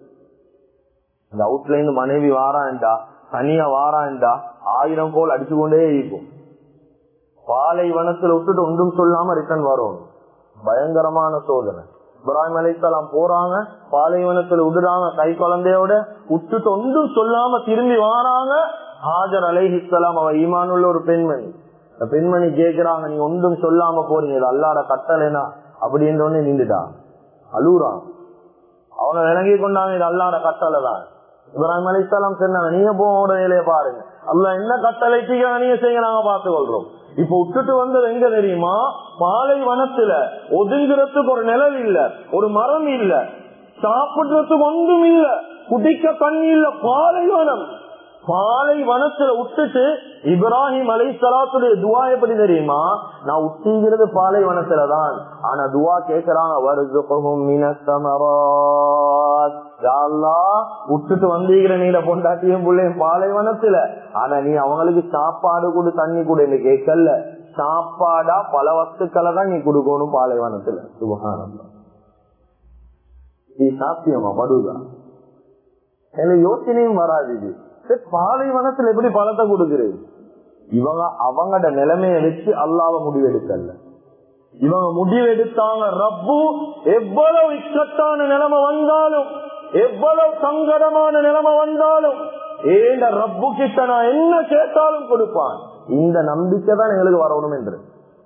அந்த அவுட்ல இருந்து மனைவி வாரான்டா தனியா வாரான்டா ஆயிரம் கோல் அடிச்சு கொண்டே இருக்கும் பாலைவனத்துல விட்டுட்டு ஒன்றும் சொல்லாம ரிட்டர்ன் வரும் பயங்கரமான சோதனை இப்ராஹிம் அலைசலாம் போறாங்க பாலைவனத்துல விடுறாங்க கை குழந்தையோட விட்டுட்டு ஒன்றும் சொல்லாம திரும்பி வாராங்க ஹாஜர் அலைஹிஸ்லாம் அவ ஈமானுள்ள ஒரு பெண்மணி அந்த பெண்மணி கேக்குறாங்க நீ ஒன்றும் சொல்லாம போறீங்க இது அல்லாட கட்டளைனா அப்படின்ற ஒண்ணு நின்றுட்டான் அழுகுறான் அவங்க விளங்கி கொண்டாங்க இது அல்லாட கட்டளை தான் இப்ராஹிம் அலிஸ்லாம் சொன்னாங்க நீங்க போவோட வேலையை பாருங்க அல்ல என்ன கட்டளைக்கு நீங்க செய்ய நாங்க பார்த்து கொள்றோம் இப்ப விட்டுட்டு வந்தது எங்க தெரியுமா பாலை வனத்துல ஒதுங்குறதுக்கு ஒரு நிழல் இல்ல ஒரு மரம் இல்ல சாப்பிடுறதுக்கு ஒன்றும் இல்ல குடிக்க தண்ணி இல்ல பாலைவனம் பாலை வனத்துல விட்டுட்டு இப்ராஹிம் அலை சலாத்துடைய துவா எப்படி தெரியுமா நான் உத்திங்கிறது பாலை வனத்துலதான் ஆனா துவா கேக்குறாங்க வருதுகும் விட்டுட்டு வந்தீங்கிற நீல பொண்டாட்டியும் பிள்ளையும் பாலைவனத்துல ஆனா நீ அவங்களுக்கு சாப்பாடு கொடு தண்ணி கொடு என்று கேட்கல சாப்பாடா பல வஸ்துக்களை தான் நீ கொடுக்கணும் பாலைவனத்துல சுபகானந்தம் நீ சாத்தியமா படுதா எனக்கு யோசனையும் வராது இது சரி, பாலைவனத்துல எப்படி பழத்தை கொடுக்குறது இவங்க அவங்களோட நிலைமையை வச்சு அல்லாவ முடிவெடுக்கல இவங்க முடிவெடுத்தாங்க ரப்பு எவ்வளவு இக்கட்டான நிலைமை வந்தாலும் எவ்வளவு சங்கடமான நிலைமை வந்தாலும் ஏண்ட ரப்பு கிட்ட நான் என்ன கேட்டாலும் கொடுப்பான் இந்த நம்பிக்கை தான் எங்களுக்கு வரணும் என்று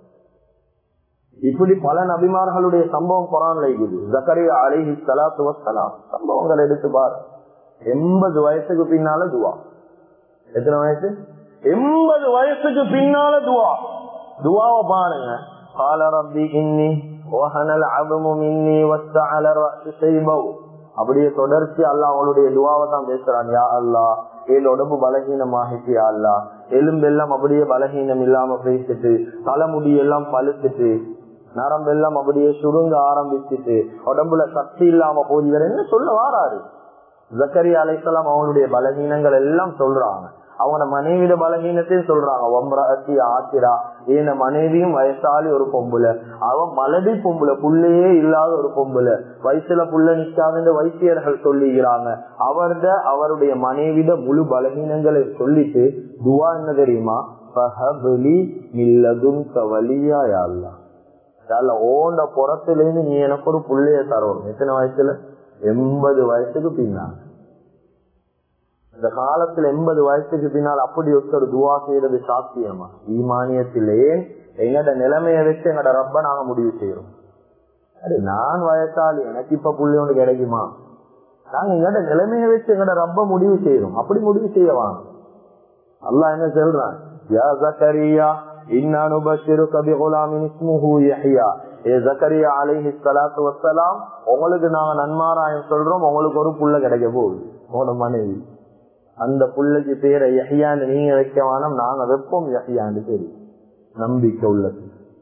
இப்படி பல நபிமார்களுடைய சம்பவம் குரான்ல இருக்குது ஜக்கரியா அலிஹி சலாத்து வசலாம் சம்பவங்கள் எடுத்து பாரு எண்பது வயசுக்கு பின்னால துவா எத்தனை வயசு எண்பது வயசுக்கு பின்னால துவா துவாவை பாருங்க قال ربي إني وهن العظم مني واستعل الرأس شيبه அப்படியே தொடர்ச்சி அல்லாஹ் அவளுடைய துவாவை தான் பேசுறான் யா அல்லா ஏழு உடம்பு பலகீனமாகிட்டு யா அல்லா எலும்பெல்லாம் அப்படியே பலகீனம் இல்லாம பேசிட்டு தலைமுடி எல்லாம் பழுத்துட்டு நரம்பெல்லாம் அப்படியே சுருங்க ஆரம்பிச்சுட்டு உடம்புல சக்தி இல்லாம போய் இவர் என்ன சொல்ல வாராரு ஜக்கரி அலைசலாம் அவங்களுடைய பலகீனங்கள் எல்லாம் சொல்றாங்க அவங்க மனைவியோட பலகீனத்தையும் சொல்றாங்க ஒம்ராசி ஆத்திரா ஏன மனைவியும் வயசாலி ஒரு பொம்புல அவன் மலடி பொம்புல புள்ளையே இல்லாத ஒரு பொம்புல வயசுல புள்ள நிக்காத வைத்தியர்கள் சொல்லிக்கிறாங்க அவர்த அவருடைய மனைவிட முழு பலகீனங்களை சொல்லிட்டு துவா என்ன தெரியுமா ஃபஹப்லி மில்லதுன் கவலியா யாழ்லா ஓண்ட புறத்திலிருந்து நீ எனக்கு ஒரு புள்ளைய தரணும் எத்தனை வயசுல எண்பது வயசுக்கு பின்னாங்க இந்த காலத்துல எண்பது வயசுக்கு பின்னால் அப்படி ஒருத்தர் துவா செய்யறது சாத்தியமா ஈமானியத்திலே எங்கட நிலைமைய வச்சு எங்கட ரப்ப நாங்க முடிவு செய்யறோம் அது நான் வயசாளி எனக்கு இப்ப புள்ளி ஒன்று கிடைக்குமா நாங்க எங்கட நிலைமைய வச்சு எங்கட ரப்ப முடிவு செய்யறோம் அப்படி முடிவு செய்யவாங்க அல்லாஹ் என்ன சொல்றான் யா ஜக்கரியா இன்னா நுபஷிருக பிகுலாமின் இஸ்முஹு யஹ்யா ஏ ஜக்கரியா அலைஹி ஸலாத்து வஸ்ஸலாம் உங்களுக்கு நாங்க நன்மாராயம் சொல்றோம் உங்களுக்கு ஒரு புள்ள கிடைக்க போகுது உங்களோட மனைவி அந்த புள்ளைக்கு பேரை யஹியான்னு நீங்க வைக்க வேணாம் நாங்க வைப்போம் யஹியான்னு தெரியும் நம்பிக்கை உள்ளது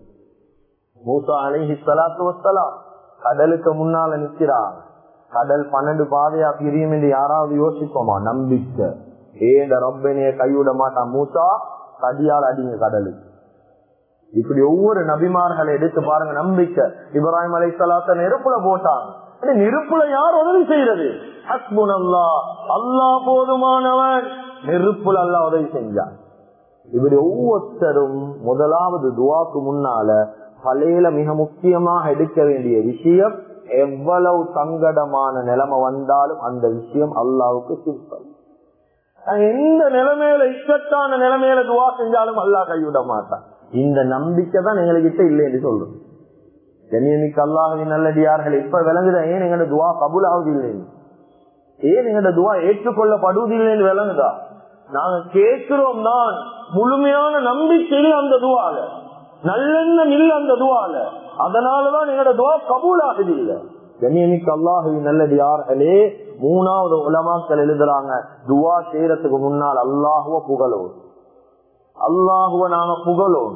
மூசா அலைஹி ஸலாத்து வஸ்ஸலாம் கடலுக்கு முன்னால நிக்கிறாங்க கடல் பன்னெண்டு பாதையா பிரியும் என்று யாராவது யோசிப்போமா நம்பிக்கை ஏண்ட ரப்பனைய கைவிட மாட்டான் மூசா கடியால் அடிங்க கடலுக்கு இப்படி ஒவ்வொரு நபிமார்களை எடுத்து பாருங்க நம்பிக்கை இப்ராஹிம் அலை சலாத்த நெருப்புல போட்டாங்க நெருப்புல யார் உதவி செய்யறது ஹஸ்புன் அல்லா அல்லா போதுமானவன் நெருப்புல அல்லா உதவி செஞ்சான் இப்படி ஒவ்வொருத்தரும் முதலாவது துவாக்கு முன்னால பழையில மிக முக்கியமாக எடுக்க வேண்டிய விஷயம் எவ்வளவு சங்கடமான நிலைமை வந்தாலும் அந்த விஷயம் அல்லாவுக்கு சிம்பிள் எந்த நிலைமையில இக்கட்டான நிலைமையில துவா செஞ்சாலும் அல்லா கைவிட மாட்டான் இந்த நம்பிக்கை தான் எங்ககிட்ட இல்லை என்று சொல்றோம் கண்ணியமிக்கு அல்லாஹின் நல்லடியார்கள் இப்ப விளங்குதா ஏன் எங்களோட துவா கபுல் ஆகுது இல்லைன்னு ஏன் எங்களோட துவா ஏற்றுக்கொள்ளப்படுவதில்லைன்னு விளங்குதா நாங்க கேட்கிறோம் தான் முழுமையான நம்பிக்கையில் அந்த துவால நல்லெண்ணம் இல்ல அந்த துவால அதனாலதான் எங்களோட துவா கபூல் ஆகுது இல்லை கண்ணியமிக்கு அல்லாஹுவின் நல்லடியார்களே மூணாவது உலமாக்கள் எழுதுறாங்க துவா செய்யறதுக்கு முன்னால் அல்லாஹுவ புகழோம் அல்லாஹுவ நாங்க புகழோம்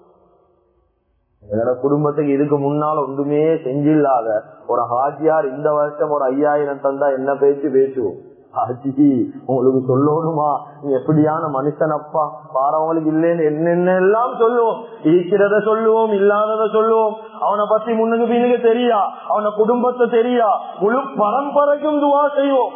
என்னோட குடும்பத்துக்கு இதுக்கு முன்னால ஒன்றுமே செஞ்சில்லாத ஒரு ஹாஜியார் இந்த வருஷம் ஒரு ஐயாயிரம் தந்தா என்ன பேச்சு பேசுவோம் ஹாஜி உங்களுக்கு சொல்லணுமா நீ எப்படியான மனுஷன் அப்பா பாரவங்களுக்கு இல்லைன்னு என்னென்ன எல்லாம் சொல்லுவோம் இருக்கிறத சொல்லுவோம் இல்லாதத சொல்லுவோம் அவனை பத்தி முன்னுக்கு பின்னுக்கு தெரியா அவன குடும்பத்தை தெரியா முழு பரம்பரைக்கும் துவா செய்வோம்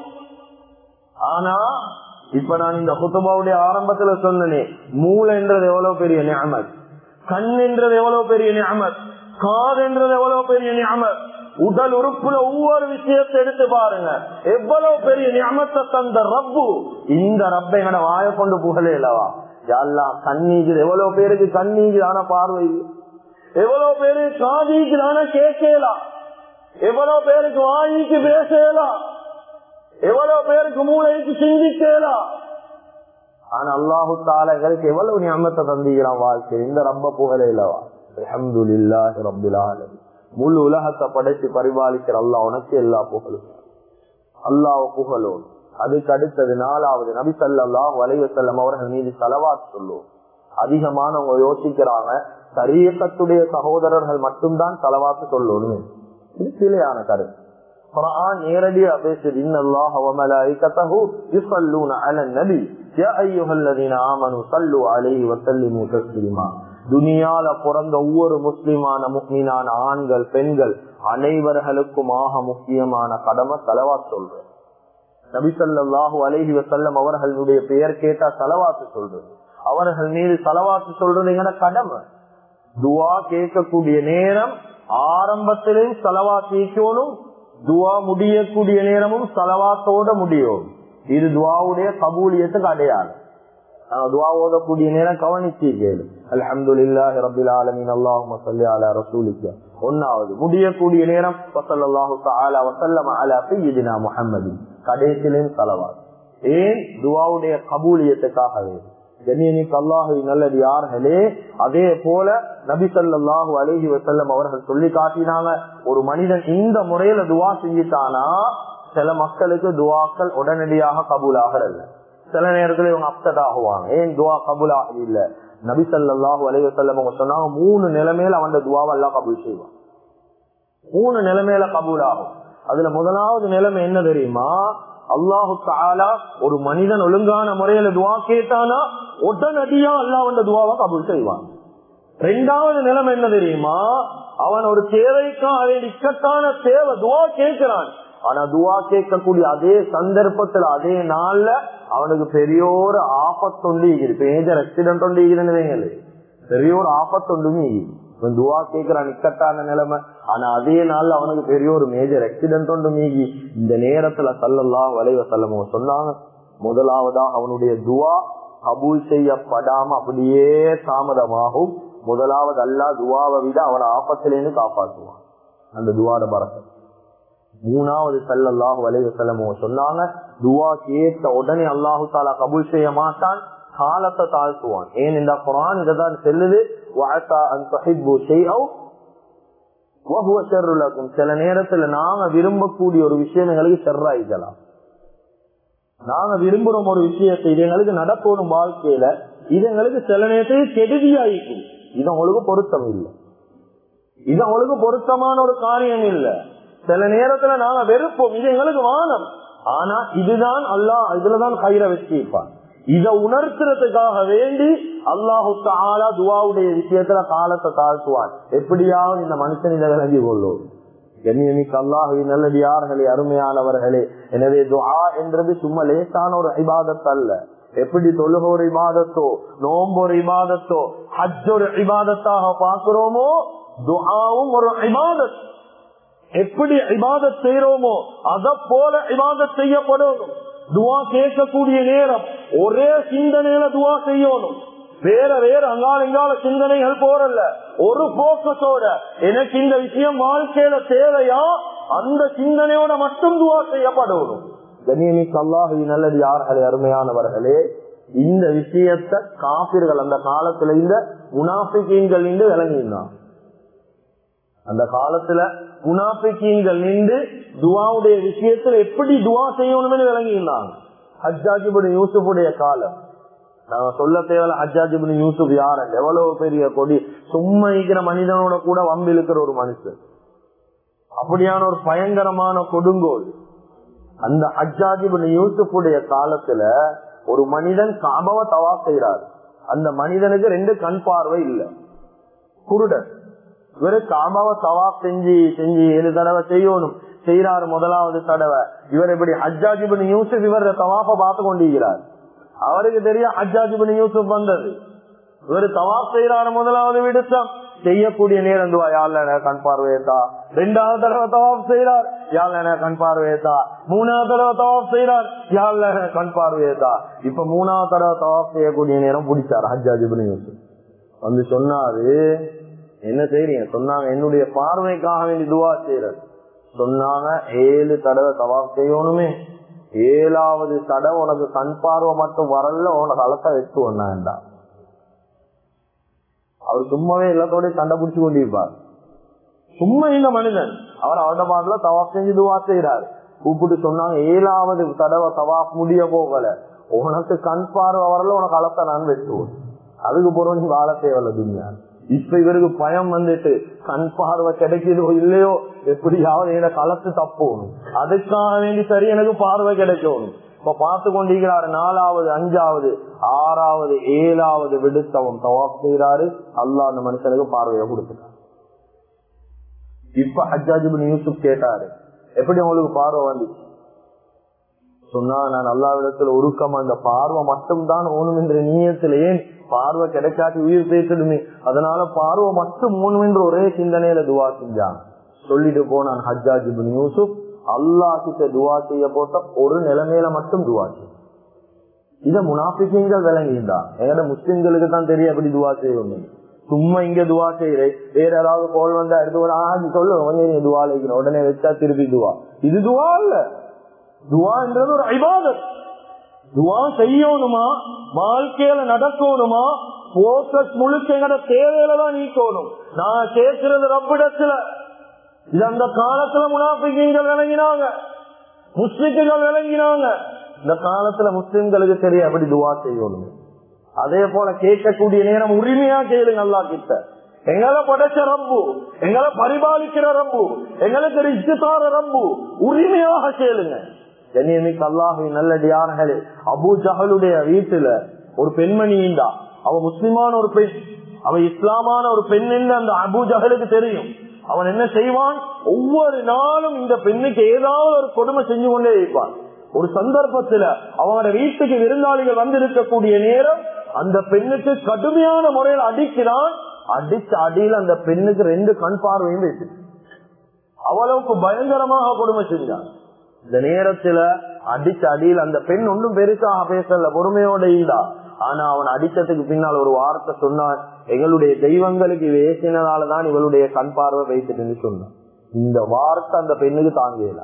ஆனா இப்ப நான் இந்த குத்துபாவுடைய ஆரம்பத்துல சொன்னேன் மூளைன்றது எவ்வளவு பெரிய நியமத் கண் என்றது எவ்வளவு பெரிய நியமத் காது என்றது எவ்வளவு பெரிய நியமத் உடல் உறுப்புல ஒவ்வொரு விஷயத்தை எடுத்து பாருங்க எவ்வளவு பெரிய நியமத்தை தந்த ரப்பு இந்த ரப்பை எங்கட வாய கொண்டு புகழேலவா யாழ்லா கண்ணீக்குது எவ்வளவு பேருக்கு கண்ணீக்குதான பார்வை எவ்வளவு பேரு காதிக்குதான கேட்கலாம் எவ்வளவு பேருக்கு வாங்கிக்கு பேசலாம் எவ்வளவு பேருக்கு மூளைக்கு சிந்திக்கலாம் ஆனா அல்லாஹு தாலங்களுக்கு எவ்வளவு ஞாபகத்தை தந்திக்கிறான் வாழ்க்கை இந்த ரப்ப புகழையிலவா அஹமதுல்லாஹி ரப்பில் ஆலமீன் முழு உலகத்தை படைத்து பரிபாலிக்கிற அல்லாஹ் உனக்கு எல்லா புகழும் அல்லாஹ் புகழோம் அதுக்கு அடுத்தது நாலாவது நபி சல்லாஹ் வலைவசல்லம் அவர்கள் மீது செலவாத் சொல்லுவோம் அதிகமானவங்க யோசிக்கிறாங்க சரியக்கத்துடைய சகோதரர்கள் மட்டும்தான் செலவாத்து சொல்லணும் இது சிலையான கருத்து குரான் நேரடியா பேசுது இன்னல்லாஹ வ மலாயிகத்தஹு யுஸல்லூன அலன் நபி யா அய்யுஹல்லதீன ஆமனு ஸல்லு அலைஹி வ ஸல்லிமு தஸ்லீமா துனியால பிறந்த ஒவ்வொரு முஸ்லிமான முக்மீனான ஆண்கள் பெண்கள் அனைவர்களுக்கும் ஆக முக்கியமான கடமை செலவாத் சொல்றது நபி ஸல்லல்லாஹு அலைஹி வஸல்லம் அவர்களுடைய பெயர் கேட்டா செலவாத்து சொல்றது அவர்கள் மீது செலவாத்து சொல்றது எங்கட கடமை துவா கேட்கக்கூடிய நேரம் ஆரம்பத்திலேயும் செலவா தீக்கணும் துவா முடியக்கூடிய நேரமும் செலவாத்தோட முடியும் இது துவாவுடைய கபூலியத்துக்கு அடையாளம் துவா ஓதக்கூடிய நேரம் கவனிச்சு கேளு அல்ஹம்துலில்லாஹி ரப்பில் ஆலமீன் அல்லாஹும்ம ஸல்லி அலா ரசூலிக்க ஒன்னாவது முடியக்கூடிய நேரம் வஸல்லல்லாஹு தஆலா வஸல்லம அலா சய்யிதினா முஹம்மதின் கடைசியிலும் ஸலவாத் ஏன் துவாவுடைய கபூலியத்துக்காகவே கண்ணியமிக்கு அல்லாஹு நல்லது யார்களே அதே போல நபி சல்லாஹு அலஹி வசல்லம் அவர்கள் சொல்லி காட்டினாங்க ஒரு மனிதன் இந்த முறையில துவா செஞ்சுட்டானா சில மக்களுக்கு துவாக்கள் உடனடியாக கபூல் ஆகிறல்ல சில நேரத்தில் இவங்க அப்செட் ஆகுவாங்க ஏன் துவா கபூல் ஆகல இல்ல நபி சல்லாஹு அலஹி வசல்லம் அவங்க சொன்னாங்க மூணு நிலைமையில அவன் துவாவை எல்லாம் கபூல் செய்வான் மூணு நிலைமையில கபூல் ஆகும் அதுல முதலாவது நிலைமை என்ன தெரியுமா அல்லாஹு தாலா ஒரு மனிதன் ஒழுங்கான முறையில துவா கேட்டானா உடனடியா அல்லா வந்த துவாவை கபூல் செய்வான் ரெண்டாவது நிலைமை என்ன தெரியுமா அவன் ஒரு தேவைக்காக இக்கட்டான தேவை துவா கேட்கிறான் ஆனா துவா கேட்கக்கூடிய அதே சந்தர்ப்பத்துல அதே நாள்ல அவனுக்கு பெரிய ஒரு ஆபத்தொண்டு மேஜர் ஆக்சிடென்ட் ஒன்று பெரிய ஒரு ஆபத்தொண்டுமே இவன் துவா கேட்கிறான் இக்கட்டான நிலைமை ஆனா அதே நாள்ல அவனுக்கு பெரிய ஒரு மேஜர் ஆக்சிடென்ட் ஒன்று மீகி இந்த நேரத்துல சல்லல்லா வளைவ செல்லமோ சொன்னாங்க முதலாவதா அவனுடைய துவா கபூல் செய்யப்படாம அப்படியே தாமதமாகும் முதலாவது அல்லா துவாவை விட அவனை ஆபத்திலேருந்து காப்பாற்றுவான் அந்த துவாட பறக்க மூணாவது சல்லல்லாஹு வளைவ செல்லமோ சொன்னாங்க துவா கேட்ட உடனே அல்லாஹு தாலா கபூல் செய்ய மாட்டான் காலத்தை தாழ்த்துவான் ஏன் இந்த குரான் இதைதான் செல்லுது சில நேரத்துல நாங்க விரும்பக்கூடிய ஒரு விஷயம் எங்களுக்கு செர்ராயிக்கலாம் நாங்க விரும்புறோம் ஒரு விஷயத்தை இது எங்களுக்கு நடக்கணும் வாழ்க்கையில இது எங்களுக்கு சில நேரத்தில் கெடுதியாயிக்கும் இது உங்களுக்கு பொருத்தம் இல்லை இது உங்களுக்கு பொருத்தமான ஒரு காரியம் இல்ல சில நேரத்துல நாங்க வெறுப்போம் இது எங்களுக்கு வானம் ஆனா இதுதான் அல்லா இதுலதான் கயிறை வச்சிருப்பான் இத உணர்த்துறதுக்காக வேண்டி அல்லாஹு தாலா துவாவுடைய விஷயத்துல காலத்தை தாழ்த்துவான் எப்படியாவது இந்த மனுஷன் இதை விளங்கி கொள்ளும் கண்ணியமிக்கு அல்லாஹு நல்லடியார்களே அருமையானவர்களே எனவே துவா என்றது சும்மா லேசான ஒரு இபாதத் அல்ல எப்படி தொழுக ஒரு இபாதத்தோ நோம்பு ஒரு இபாதத்தோ ஹஜ் ஒரு இபாதத்தாக பார்க்கிறோமோ துஆவும் ஒரு இபாதத் எப்படி இபாதத் செய்யறோமோ அத போல இபாதத் செய்யப்படும் துவா கேட்கக்கூடிய நேரம் ஒரே சிந்தனையில துவா செய்யணும் வேற வேற அங்கால இங்கால சிந்தனைகள் போறல்ல ஒரு போக்கஸோட எனக்கு இந்த விஷயம் வாழ்க்கையில தேவையா அந்த சிந்தனையோட மட்டும் துவா செய்யப்படணும் கண்ணியமிக்கு அல்லாஹி நல்லது யார்களே அருமையானவர்களே இந்த விஷயத்த காப்பிர்கள் அந்த காலத்துல இந்த முனாபிக்கீன்கள் நின்று விளங்கினான் அந்த காலத்துல முனாபிக்கீன்கள் நின்று துவாவுடைய விஷயத்துல எப்படி துவா செய்யணும்னு விளங்கினாங்க ஹஜ்ஜாஜிபுடைய யூசுஃபுடைய காலம் நாங்க சொல்ல தேவையில்ல ஹஜ்ஜாஜிபுன் யூசுப் யார எவ்வளவு பெரிய கொடி சும்மா இருக்கிற மனிதனோட கூட வம்பு இருக்கிற ஒரு மனுஷன் அப்படியான ஒரு பயங்கரமான கொடுங்கோல் அந்த ஹஜ்ஜாஜிபுன் யூசுஃபுடைய காலத்துல ஒரு மனிதன் காபவ தவா செய்யறாரு அந்த மனிதனுக்கு ரெண்டு கண் பார்வை இல்ல குருடன் இவரு காபாவை தவா செஞ்சு செஞ்சு ஏழு தடவை செய்யணும் செய்யறாரு முதலாவது தடவை இவர் இப்படி ஹஜ்ஜாஜிபின் யூசுப் இவர் தவாப்ப பார்த்து கொண்டிருக்கிறார் அவருக்கு தெரியும் ஹஜ்ஜாஜிபின் யூசுப் வந்தது இவர் தவாப் செய்யறாரு முதலாவது விடுத்தம் செய்யக்கூடிய நேரம் துவா யாழ்ல எனக்கு கண் பார்வையத்தா ரெண்டாவது தடவை தவாப் செய்யறார் யாழ்ல எனக்கு கண் பார்வையத்தா மூணாவது தடவை தவாப் செய்யறார் யாழ்ல எனக்கு கண் பார்வையத்தா இப்ப மூணாவது தடவை தவாப் செய்யக்கூடிய நேரம் பிடிச்சார் ஹஜ்ஜாஜி வந்து சொன்னாரு என்ன செய்றீங்க சொன்னாங்க என்னுடைய பார்வைக்காக வேண்டி துவா செய்யறது சொன்னாங்க ஏழு தடவை தவாப் செய்யணுமே ஏழாவது தடவை உனக்கு கண் பார்வை மட்டும் வரல உனக்கு அலத்த வச்சு ஒன்னாண்டா அவர் சும்மாவே எல்லாத்தோட சண்டை பிடிச்சு கொண்டிருப்பார் சும்மா இந்த மனிதன் அவர் அவட பாட்டுல தவாப் செஞ்சு துவா செய்யறாரு கூப்பிட்டு சொன்னாங்க ஏழாவது தடவை தவாப் முடிய போகல உனக்கு கண் பார்வை வரல உனக்கு அலத்த நான் வெட்டுவோம் அதுக்கு போறோம் நீ வாழ தேவையில்ல துணியா இப்ப இவருக்கு பயம் வந்துட்டு கண் பார்வை கிடைக்குதோ இல்லையோ எப்படியாவது என்ன கலத்து தப்போணும் அதுக்காக வேண்டி சரி எனக்கு பார்வை கிடைக்கணும் இப்ப பார்த்து கொண்டிருக்கிறாரு நாலாவது அஞ்சாவது ஆறாவது ஏழாவது விடுத்தவன் தவாப் செய்யறாரு அல்லா அந்த மனுஷனுக்கு பார்வையை கொடுத்துட்டார் இப்ப ஹஜ்ஜாஜிபின் யூசுப் கேட்டாரு எப்படி உங்களுக்கு பார்வை வந்துச்சு சொன்னா நான் அல்லாவிடத்துல உருக்கமா இந்த பார்வை மட்டும்தான் ஓணும் என்ற நீயத்துல ஏன் பார்வை கிடைக்காட்டி உயிர் பேசணுமே அதனால பார்வை மட்டும் மூணு என்ற ஒரே சிந்தனையில துவா செஞ்சான் சொல்லிட்டு போனான் ஹஜ்ஜாஜ் பின் யூசுப் அல்லா கிட்ட துவா செய்ய போட்ட ஒரு நிலைமையில மட்டும் துவா செய்யும் இத முனாபிக்கங்கள் விளங்கிதான் எங்கட முஸ்லிம்களுக்கு தான் தெரியும் எப்படி துவா செய்யணும் சும்மா இங்க துவா செய்யறேன் வேற ஏதாவது கோல் வந்தா எடுத்து ஒரு ஆஹ் சொல்லு கொஞ்சம் நீ துவா லைக்கணும் உடனே வச்சா திருப்பி துவா இது துவா இல்ல துவான்றது ஒரு ஐபாதத் துவா செய்யணுமா வாழ்க்கையில நடக்கணுமா போக்கஸ் முழுக்க எங்கட தேவையில தான் நீக்கணும் நான் கேட்கிறது ரப்பிடத்துல இது அந்த காலத்துல முனாபிக்கங்கள் விளங்கினாங்க முஸ்லிம்கள் விளங்கினாங்க இந்த காலத்துல முஸ்லிம்களுக்கு தெரியும் எப்படி துவா செய்யணும் அதே போல கேட்கக்கூடிய நேரம் உரிமையா கேளுங்க அல்லா கிட்ட எங்களை படைச்ச ரம்பு எங்களை பரிபாலிக்கிற ரம்பு எங்களுக்கு ரிஷ்டார ரம்பு உரிமையாக கேளுங்க கண்ணியமிக்கு அல்லாஹின் நல்லடியார்களே அபு ஜஹலுடைய வீட்டுல ஒரு பெண்மணி இருந்தா அவ முஸ்லிமான ஒரு பெண் அவ இஸ்லாமான ஒரு பெண் என்று அந்த அபு ஜஹலுக்கு தெரியும் அவன் என்ன செய்வான் ஒவ்வொரு நாளும் இந்த பெண்ணுக்கு ஏதாவது ஒரு கொடுமை செஞ்சு கொண்டே இருப்பான் ஒரு சந்தர்ப்பத்துல அவனோட வீட்டுக்கு விருந்தாளிகள் வந்திருக்கக்கூடிய நேரம் அந்த பெண்ணுக்கு கடுமையான முறையில் அடிக்கிறான் அடிச்ச அடியில் அந்த பெண்ணுக்கு ரெண்டு கண் பார்வையும் வைத்து அவ்வளவுக்கு பயங்கரமாக கொடுமை செஞ்சான் இந்த நேரத்துல அடிச்ச அடியில் அந்த பெண் ஒன்றும் பெருசாக பேசல பொறுமையோட இருந்தா ஆனா அவன் அடிச்சதுக்கு பின்னால் ஒரு வார்த்தை சொன்னான் எங்களுடைய தெய்வங்களுக்கு வேசினதாலதான் இவளுடைய கண் பார்வை வைத்துட்டு சொன்னான் இந்த வார்த்தை அந்த பெண்ணுக்கு தாங்கல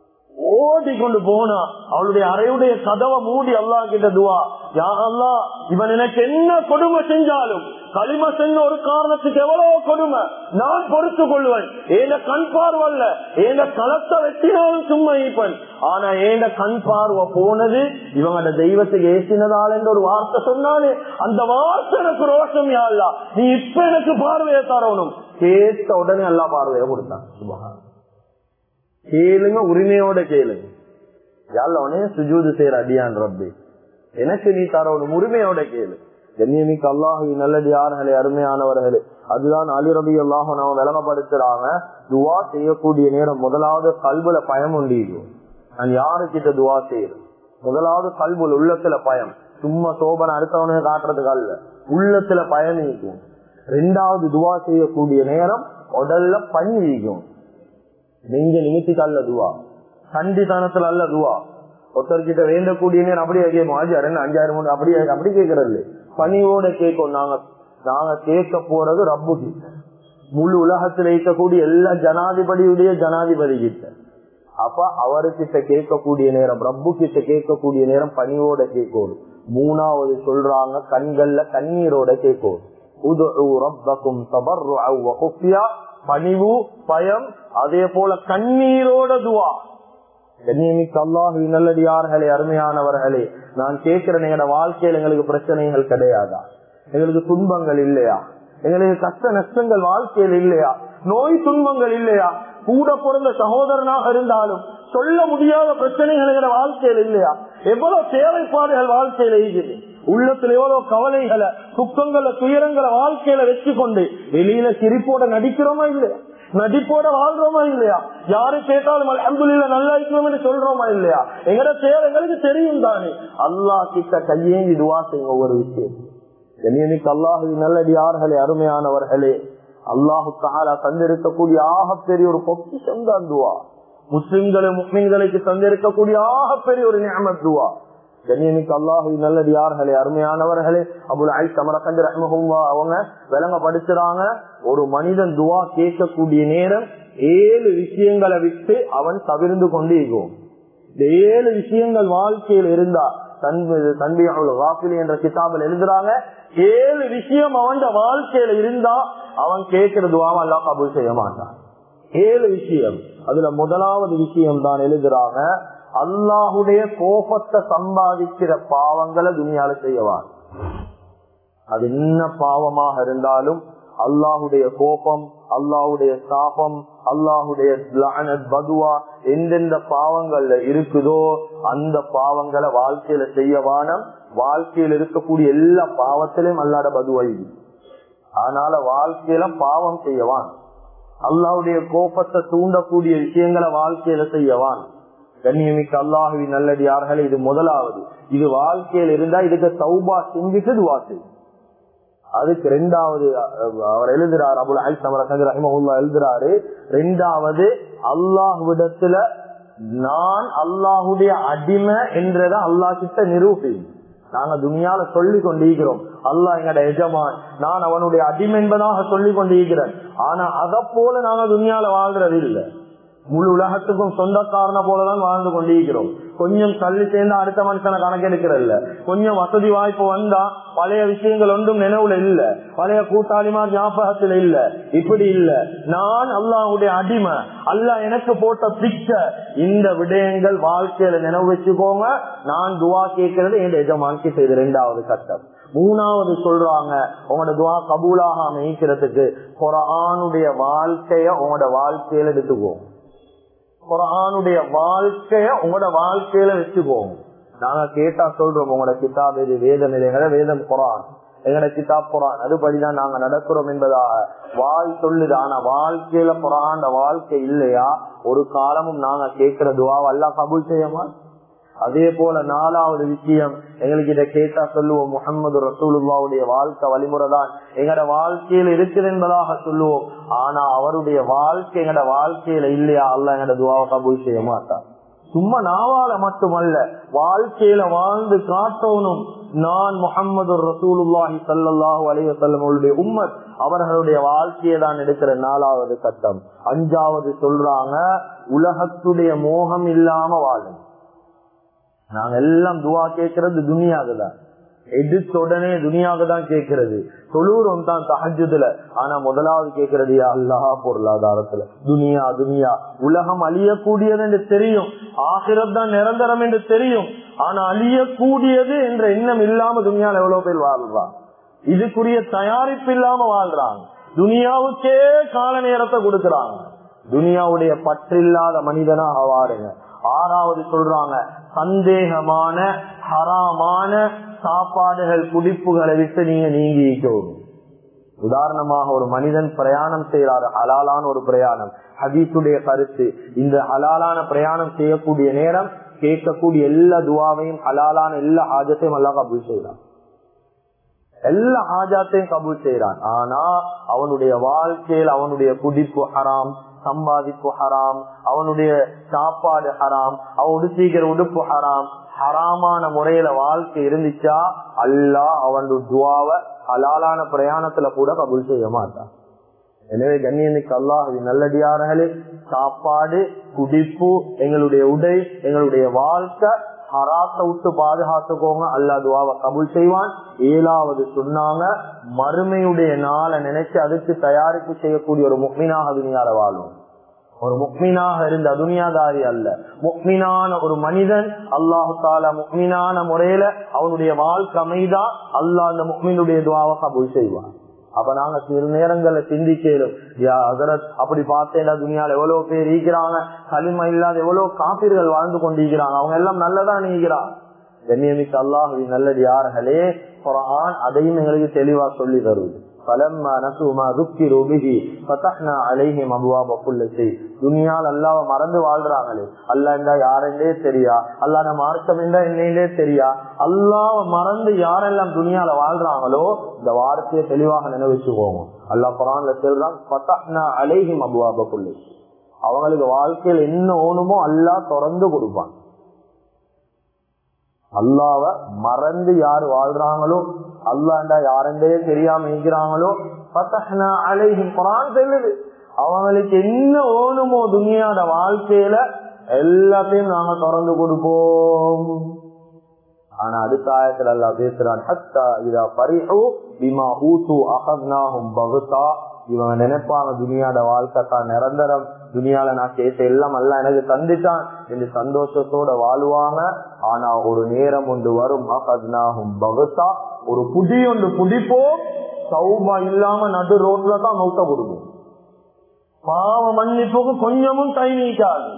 ஓடி கொண்டு போனா அவளுடைய அறையுடைய கதவை மூடி அல்லா கிட்ட துவா யா அல்லா இவன் எனக்கு என்ன கொடுமை செஞ்சாலும் களிம செஞ்ச ஒரு காரணத்துக்கு எவ்வளவு கொடுமை நான் பொறுத்து கொள்வேன் ஏன கண் பார்வல்ல ஏன களத்தை வெட்டினாலும் சும்மா ஈப்பன் ஆனா ஏன கண் பார்வை போனது இவங்களோட தெய்வத்துக்கு ஏசினதால் என்ற ஒரு வார்த்தை சொன்னாலே அந்த வார்த்தை எனக்கு ரோஷம் யாழ்லா நீ இப்ப எனக்கு பார்வையை தரணும் கேட்ட உடனே எல்லா பார்வையை கொடுத்தான் சுபகா கேளுங்க உரிமையோட கேளுங்க யாழ்லவனே சுஜூது செய்யற அடியான் ரப்பி எனக்கு நீ தரணும் உரிமையோட கேளு கண்ணியமிக்க அல்லாஹி நல்லது யார்களே அருமையானவர்களே அதுதான் அலி ரபி அல்லாஹ் நாம விளங்கப்படுத்துறாங்க துவா செய்யக்கூடிய நேரம் முதலாவது கல்புல பயம் உண்டியும் நான் யாருக்கிட்ட துவா செய்யறேன் முதலாவது கல்புல உள்ளத்துல பயம் சும்மா சோபனை அடுத்தவனே காட்டுறதுக்கு அல்ல உள்ளத்துல பயம் இருக்கும் ரெண்டாவது துவா செய்யக்கூடிய நேரம் உடல்ல பணி வீக்கும் நெஞ்ச நிமித்திக்கு அல்ல துவா சண்டித்தனத்துல அல்ல துவா ஒருத்தர்கிட்ட வேண்டக்கூடிய நேரம் அப்படியே கேட்போம் ஆஜாரன் அஞ்சாயிரம் மூணு அப்படியே அப்படி கேட்கறது பணியோட கேட்கும் நாங்க நாங்க கேட்க போறது ரப்பு கிட்ட முழு உலகத்துல இருக்கக்கூடிய எல்லா ஜனாதிபதியுடைய ஜனாதிபதி கிட்ட அப்ப அவர்கிட்ட கேட்கக்கூடிய நேரம் ரப்பு கிட்ட கேட்கக்கூடிய நேரம் பணியோட கேட்கணும் மூணாவது சொல்றாங்க கண்கள்ல கண்ணீரோட கேட்கணும் ரப்பக்கும் பணிவு பயம் அதே போல கண்ணீரோட துவா கண்ணியமிக்க அல்லாஹு நல்லடியார்களே அருமையானவர்களே நான் கேட்கிற எங்களோட வாழ்க்கையில் எங்களுக்கு பிரச்சனைகள் கிடையாதா எங்களுக்கு துன்பங்கள் இல்லையா எங்களுக்கு கஷ்ட நஷ்டங்கள் வாழ்க்கையில் இல்லையா நோய் துன்பங்கள் இல்லையா கூட பிறந்த சகோதரனாக இருந்தாலும் சொல்ல முடியாத பிரச்சனைகள் எங்களோட வாழ்க்கையில் இல்லையா எவ்வளவு தேவைப்பாடுகள் வாழ்க்கையில இருக்குது உள்ளத்துல எவ்வளவு கவலைகளை துக்கங்களை துயரங்களை வாழ்க்கையில வச்சு கொண்டு வெளியில சிரிப்போட நடிக்கிறோமா இல்லையா நடிப்போட வாழ்றோமா இல்லையா யாரு கேட்டாலும் அன்புல நல்லா இருக்கணும் சொல்றோமா இல்லையா எங்கட தேவை எங்களுக்கு தெரியும் தானே அல்லா கிட்ட கையேங்கி துவா செய்யும் ஒவ்வொரு விஷயம் கண்ணியமிக்கு அல்லாஹு நல்லடியார்களே அருமையானவர்களே அல்லாஹு தாலா தந்திருக்கக்கூடிய ஆகப்பெரிய ஒரு பொக்கிஷம் தான் துவா முஸ்லிம்களை முஸ்லிம்களுக்கு தந்திருக்கக்கூடிய ஆகப்பெரிய ஒரு நியமத் துவா கண்ணியமிக்கு அல்லாஹு நல்லடியார்களே அருமையானவர்களே அபுல் ஐ சமரகந்த ரஹ்மஹுல்லா அவங்க விலங்க படிச்சுறாங்க ஒரு மனிதன் துவா கேட்கக்கூடிய நேரம் ஏழு விஷயங்களை விட்டு அவன் தவிர்ந்து கொண்டு இருக்கும் இந்த ஏழு விஷயங்கள் வாழ்க்கையில் இருந்தா தன்பியாவில் என்ற கிதாபில் எழுதுறாங்க ஏழு விஷயம் அவன் வாழ்க்கையில இருந்தா அவன் கேட்கறதுவாம அல்லா கபூல் செய்ய மாட்டான் ஏழு விஷயம் அதுல முதலாவது விஷயம் தான் எழுதுறாங்க அல்லாஹுடைய கோபத்தை சம்பாதிக்கிற பாவங்களை துணியால செய்யவான் அது என்ன பாவமாக இருந்தாலும் அல்லாஹுடைய கோபம் அல்லாஹுடைய சாபம் அல்லாஹுடைய பதுவா எந்தெந்த பாவங்கள்ல இருக்குதோ அந்த பாவங்களை வாழ்க்கையில செய்யவானம் வாழ்க்கையில் இருக்கக்கூடிய எல்லா பாவத்திலையும் அல்லாட பதுவை அதனால வாழ்க்கையில பாவம் செய்யவான் அல்லாவுடைய கோபத்தை தூண்டக்கூடிய விஷயங்களை வாழ்க்கையில செய்யவான் கண்ணியமிக்க அல்லாஹுவி நல்லடியார்களே இது முதலாவது இது வாழ்க்கையில் இருந்தா இதுக்கு சௌபா செஞ்சுட்டு துவா செய்யும் அதுக்கு ரெண்டாவது அவர் எழுதுறாரு அபுல் ரஹிமஹுல்லா எழுதுறாரு ரெண்டாவது அல்லாஹ்விடத்துல நான் அல்லாஹுடைய அடிமை என்றத அல்லாஹ் கிட்ட நிரூபி நாங்க துணியால சொல்லி கொண்டிருக்கிறோம் அல்லாஹ் எங்கட எஜமான் நான் அவனுடைய அடிமை என்பதாக சொல்லி கொண்டிருக்கிறேன் ஆனா அத போல நாங்க துணியால வாழ்றது இல்லை முழு உலகத்துக்கும் சொந்தக்காரன போலதான் வாழ்ந்து கொண்டிருக்கிறோம் கொஞ்சம் தள்ளி சேர்ந்து அடுத்த மனுஷனை கணக்கெடுக்கிறல்ல கொஞ்சம் வசதி வாய்ப்பு வந்தா பழைய விஷயங்கள் ஒன்றும் நினைவுல இல்ல பழைய கூட்டாளிமா ஞாபகத்துல இல்ல இப்படி இல்ல நான் அல்லாவுடைய அடிமை அல்லாஹ் எனக்கு போட்ட பிக்சர் இந்த விடயங்கள் வாழ்க்கையில நினைவு வச்சுக்கோங்க நான் துவா கேட்கறது என் எஜமானிக்கு செய்த ரெண்டாவது கட்டம் மூணாவது சொல்றாங்க உங்களோட துவா கபூலாக அமைக்கிறதுக்கு குரானுடைய வாழ்க்கைய உங்களோட வாழ்க்கையில எடுத்துக்கோங்க குரானுடைய வாழ்க்கைய உங்களோட வாழ்க்கையில வச்சுக்கோங்க நாங்க கேட்டா சொல்றோம் உங்களோட கிதாப் இது வேத நிலைகளை வேதம் குரான் எங்கட கிதாப் குரான் அதுபடிதான் நாங்க நடக்கிறோம் என்பதாக வாழ் சொல்லுது ஆனா வாழ்க்கையில குரான் வாழ்க்கை இல்லையா ஒரு காலமும் நாங்க கேட்கிற துவாவை எல்லாம் கபூல் செய்யமா அதே போல நாலாவது விஷயம் எங்களுக்கு இதை கேட்டா சொல்லுவோம் முகமது ரசூலுல்லாவுடைய வாழ்க்கை வழிமுறை தான் எங்கட வாழ்க்கையில இருக்குது என்பதாக சொல்லுவோம் ஆனா அவருடைய வாழ்க்கை எங்கட வாழ்க்கையில இல்லையா அல்ல எங்கட துவாவை கபூல் செய்ய மாட்டான் சும்மா நாவால மட்டுமல்ல வாழ்க்கையில வாழ்ந்து காட்டணும் நான் முகமது ரசூலுல்லாஹி சல்லாஹூ அலைவசல்லமுடைய உம்மத் அவர்களுடைய துவாக்கியை தான் எடுக்கிற நாலாவது கட்டம் அஞ்சாவது சொல்றாங்க உலகத்துடைய மோகம் இல்லாம வாழும் நாங்க எல்லாம் துவா கேட்கறது துனியாக தான் எடுத்த உடனே துனியாக தான் கேட்கறது தொழுறோம் தான் தஹஜுதுல ஆனா முதலாவது கேட்கறது யா அல்லாஹ் பொருளாதாரத்துல துனியா துனியா உலகம் அழியக்கூடியது என்று தெரியும் ஆகிரம் தான் நிரந்தரம் என்று தெரியும் ஆனா அழியக்கூடியது என்ற எண்ணம் இல்லாம துனியால எவ்வளவு பேர் வாழ்றான் இதுக்குரிய தயாரிப்பு இல்லாம வாழ்றாங்க துனியாவுக்கே கால நேரத்தை கொடுக்கறாங்க துனியாவுடைய பற்றில்லாத மனிதனாக வாருங்க ஆறாவது சொல்றாங்க சந்தேகமான ஹராமான சாப்பாடுகள் குடிப்புகளை விட்டு நீங்க நீங்கி இருக்கணும் உதாரணமாக ஒரு மனிதன் பிரயாணம் செய்யறாரு ஹலாலான ஒரு பிரயாணம் ஹதீசுடைய கருத்து இந்த ஹலாலான பிரயாணம் செய்யக்கூடிய நேரம் கேட்கக்கூடிய எல்லா துவாவையும் ஹலாலான எல்லா ஆஜத்தையும் அல்லா கபூல் செய்யறான் எல்லா ஆஜாத்தையும் கபூல் செய்யறான் ஆனா அவனுடைய வாழ்க்கையில் அவனுடைய குடிப்பு ஹராம் சம்பாதிப்பு ஹராம் அவனுடைய சாப்பாடு ஹராம் அவன் உடுத்திக்கிற உடுப்பு ஹராம் ஹராமான முறையில வாழ்க்கை இருந்துச்சா அல்லா அவனுடைய துவாவை ஹலாலான பிரயாணத்துல கூட கபுல் செய்ய மாட்டான் எனவே கண்ணியனுக்கு அல்லாஹி நல்லடியார்களே சாப்பாடு குடிப்பு எங்களுடைய உடை எங்களுடைய வாழ்க்கை ஹராத்த விட்டு பாதுகாத்துக்கோங்க அல்லா துவாவை கபுல் செய்வான் ஏழாவது சொன்னாங்க மறுமையுடைய நாளை நினைச்சு அதுக்கு தயாரிப்பு செய்யக்கூடிய ஒரு முக்மீனாக துணியால வாழும் ஒரு முக்மீனாக இருந்த துனியாதாரி அல்ல முக்மீனான ஒரு மனிதன் அல்லாஹு தாலா முக்மீனான முறையில அவனுடைய வாழ்க்கை அமைதா அல்லாஹ் அந்த முக்மீனுடைய துவாவை கபுல் செய்வான் அப்ப நாங்க சில நேரங்கள்ல சிந்திக்கலும் அப்படி பார்த்தேன்னா துணியால எவ்வளவு பேர் ஈக்கிறாங்க களிம இல்லாத எவ்வளவு காப்பீர்கள் வாழ்ந்து கொண்டிருக்கிறாங்க அவங்க எல்லாம் நல்லதா நீக்கிறாங்க கண்ணியமிக்க அல்லாஹ் நல்லது யார்களே குரான் அதையும் எங்களுக்கு தெளிவா சொல்லி தருவது فلما نسوا ما ذكروا به فتحنا عليهم ابواب كل شيء துனியால் அல்லாவ மறந்து வாழ்றாங்களே அல்லா இருந்தா யாரென்றே தெரியா அல்லா நம்ம மார்க்கம் என்றா என்னையிலே தெரியா அல்லாவ மறந்து யாரெல்லாம் துனியால வாழ்றாங்களோ இந்த வார்த்தையை தெளிவாக நினைவச்சுக்கோங்க அல்லா குரான்ல சொல்றான் பத்தஹ்னா அலைஹிம் அபுவாப குல்லி அவங்களுக்கு வாழ்க்கையில் என்ன ஓணுமோ அல்லா திறந்து கொடுப்பான் அல்லாவ மறந்து யார் வாழ்றாங்களோ அல்லாண்டா யாருந்தே தெரியாம இருக்கிறாங்களோ பத்தஹ்னா அலைஹிம் குரான் சொல்லுது அவங்களுக்கு என்ன ஓணுமோ துனியாட வாழ்க்கையில எல்லாத்தையும் நாங்க திறந்து கொடுப்போம் ஆனா அடுத்த ஆயத்துல அல்லா பேசுறான் ஹத்தா இதா பரிஹு பிமா ஊத்து அகத்னாஹும் பகுத்தா இவங்க நினைப்பாங்க துனியாட வாழ்க்கை தான் நிரந்தரம் துனியால நான் கேட்ட எல்லாம் அல்ல எனக்கு தந்துட்டான் என்று சந்தோஷத்தோட வாழ்வாங்க ஆனா ஒரு நேரம் ஒன்று வரும் அகத்னாஹும் பகுத்தா ஒரு புடி ஒன்று புடிப்போம் சௌபா இல்லாம நடு ரோட்ல தான் நோட்ட கொடுக்கும் பாவ மன்னிப்புக்கு கொஞ்சமும் கை நீக்காது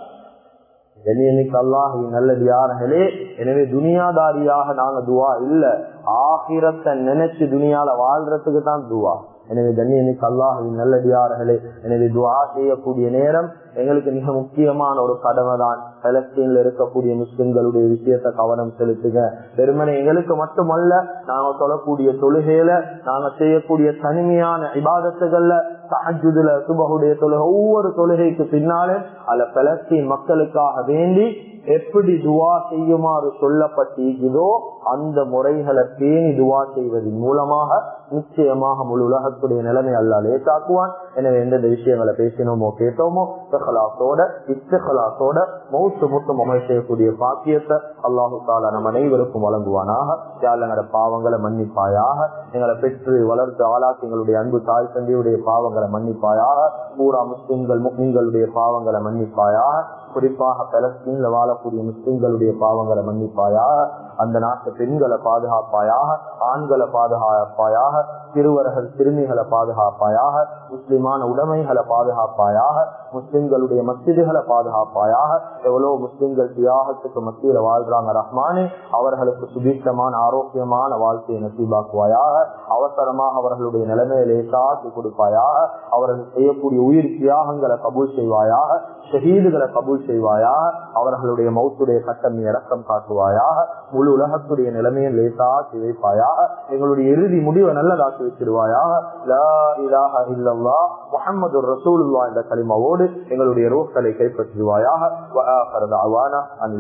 அல்லாஹி நல்லடியார்களே எனவே துனியாதாரியாக நாங்க துவா இல்ல ஆகிரத்தை நினைச்சு துனியால வாழ்றதுக்கு தான் துவா எனவே கண்ணியனுக்கு அல்லாஹின் நல்லடியார்களே எனவே துவா செய்யக்கூடிய நேரம் எங்களுக்கு மிக முக்கியமான ஒரு கடமை தான் பலஸ்தீன்ல இருக்கக்கூடிய முஸ்லிம்களுடைய விஷயத்த கவனம் செலுத்துக பெருமனை எங்களுக்கு மட்டுமல்ல நாங்க சொல்லக்கூடிய தொழுகையில நாங்க செய்யக்கூடிய தனிமையான இபாதத்துகள்ல தஹஜுதுல சுபகுடைய தொழுகை ஒவ்வொரு தொழுகைக்கு பின்னாலே அல்ல பலஸ்தீன் மக்களுக்காக வேண்டி எப்படி துவா செய்யுமாறு சொல்லப்பட்டிருக்குதோ அந்த முறைகளை பேணி துவா செய்வதன் மூலமாக நிச்சயமாக முழு உலகத்துடைய நிலைமை அல்ல லேசாக்குவான் எனவே எந்தெந்த விஷயங்களை பேசினோமோ கேட்டோமோ இஸ்தகலாசோட இஸ்தகலாசோட மௌத்து முட்டும் அமல் செய்யக்கூடிய பாக்கியத்தை அல்லாஹு தாலா நம் அனைவருக்கும் வழங்குவானாக யாழங்கட பாவங்களை மன்னிப்பாயாக எங்களை பெற்று வளர்த்து ஆளாக்கி எங்களுடைய அன்பு தாய் தந்தையுடைய பாவங்களை மன்னிப்பாயாக பூரா முஸ்லிம்கள் முஸ்லிம்களுடைய பாவங்களை மன்னிப்பாயாக குறிப்பாக பலஸ்தீன்ல வாழக்கூடிய முஸ்லிம்களுடைய பாவங்களை மன்னிப்பாயாக அந்த நாட்டு பெண்களை பாதுகாப்பாயாக ஆண்களை பாதுகாப்பாயாக சிறுவர்கள் சிறுமிகளை பாதுகாப்பாயாக முஸ்லிமான உடைமைகளை பாதுகாப்பாயாக முஸ்லிம்களுடைய மசிதிகளை பாதுகாப்பாயாக எவ்வளவு முஸ்லிம்கள் தியாகத்துக்கு மத்தியில வாழ்றாங்க ரஹ்மானே அவர்களுக்கு சுபீட்சமான ஆரோக்கியமான வாழ்க்கையை நசீபாக்குவாயாக அவசரமாக அவர்களுடைய நிலைமையை லேசாக்கி கொடுப்பாயாக அவர்கள் செய்யக்கூடிய உயிர் தியாகங்களை கபூல் செய்வாயாக ஷஹீதுகளை கபூல் செய்வாயாக அவர்களுடைய மௌத்துடைய கட்டம் இறக்கம் காட்டுவாயாக முழு உலகத்துடைய நிலைமையை லேசாக்கி வைப்பாயாக எங்களுடைய இறுதி முடிவை நல்லதாக்கி வச்சிருவாயாக லா இலாஹ இல்லல்லா முஹம்மது ரசூலுல்லா என்ற களிமாவோடு எங்களுடைய ரோக்களை கைப்பற்றுவாயாக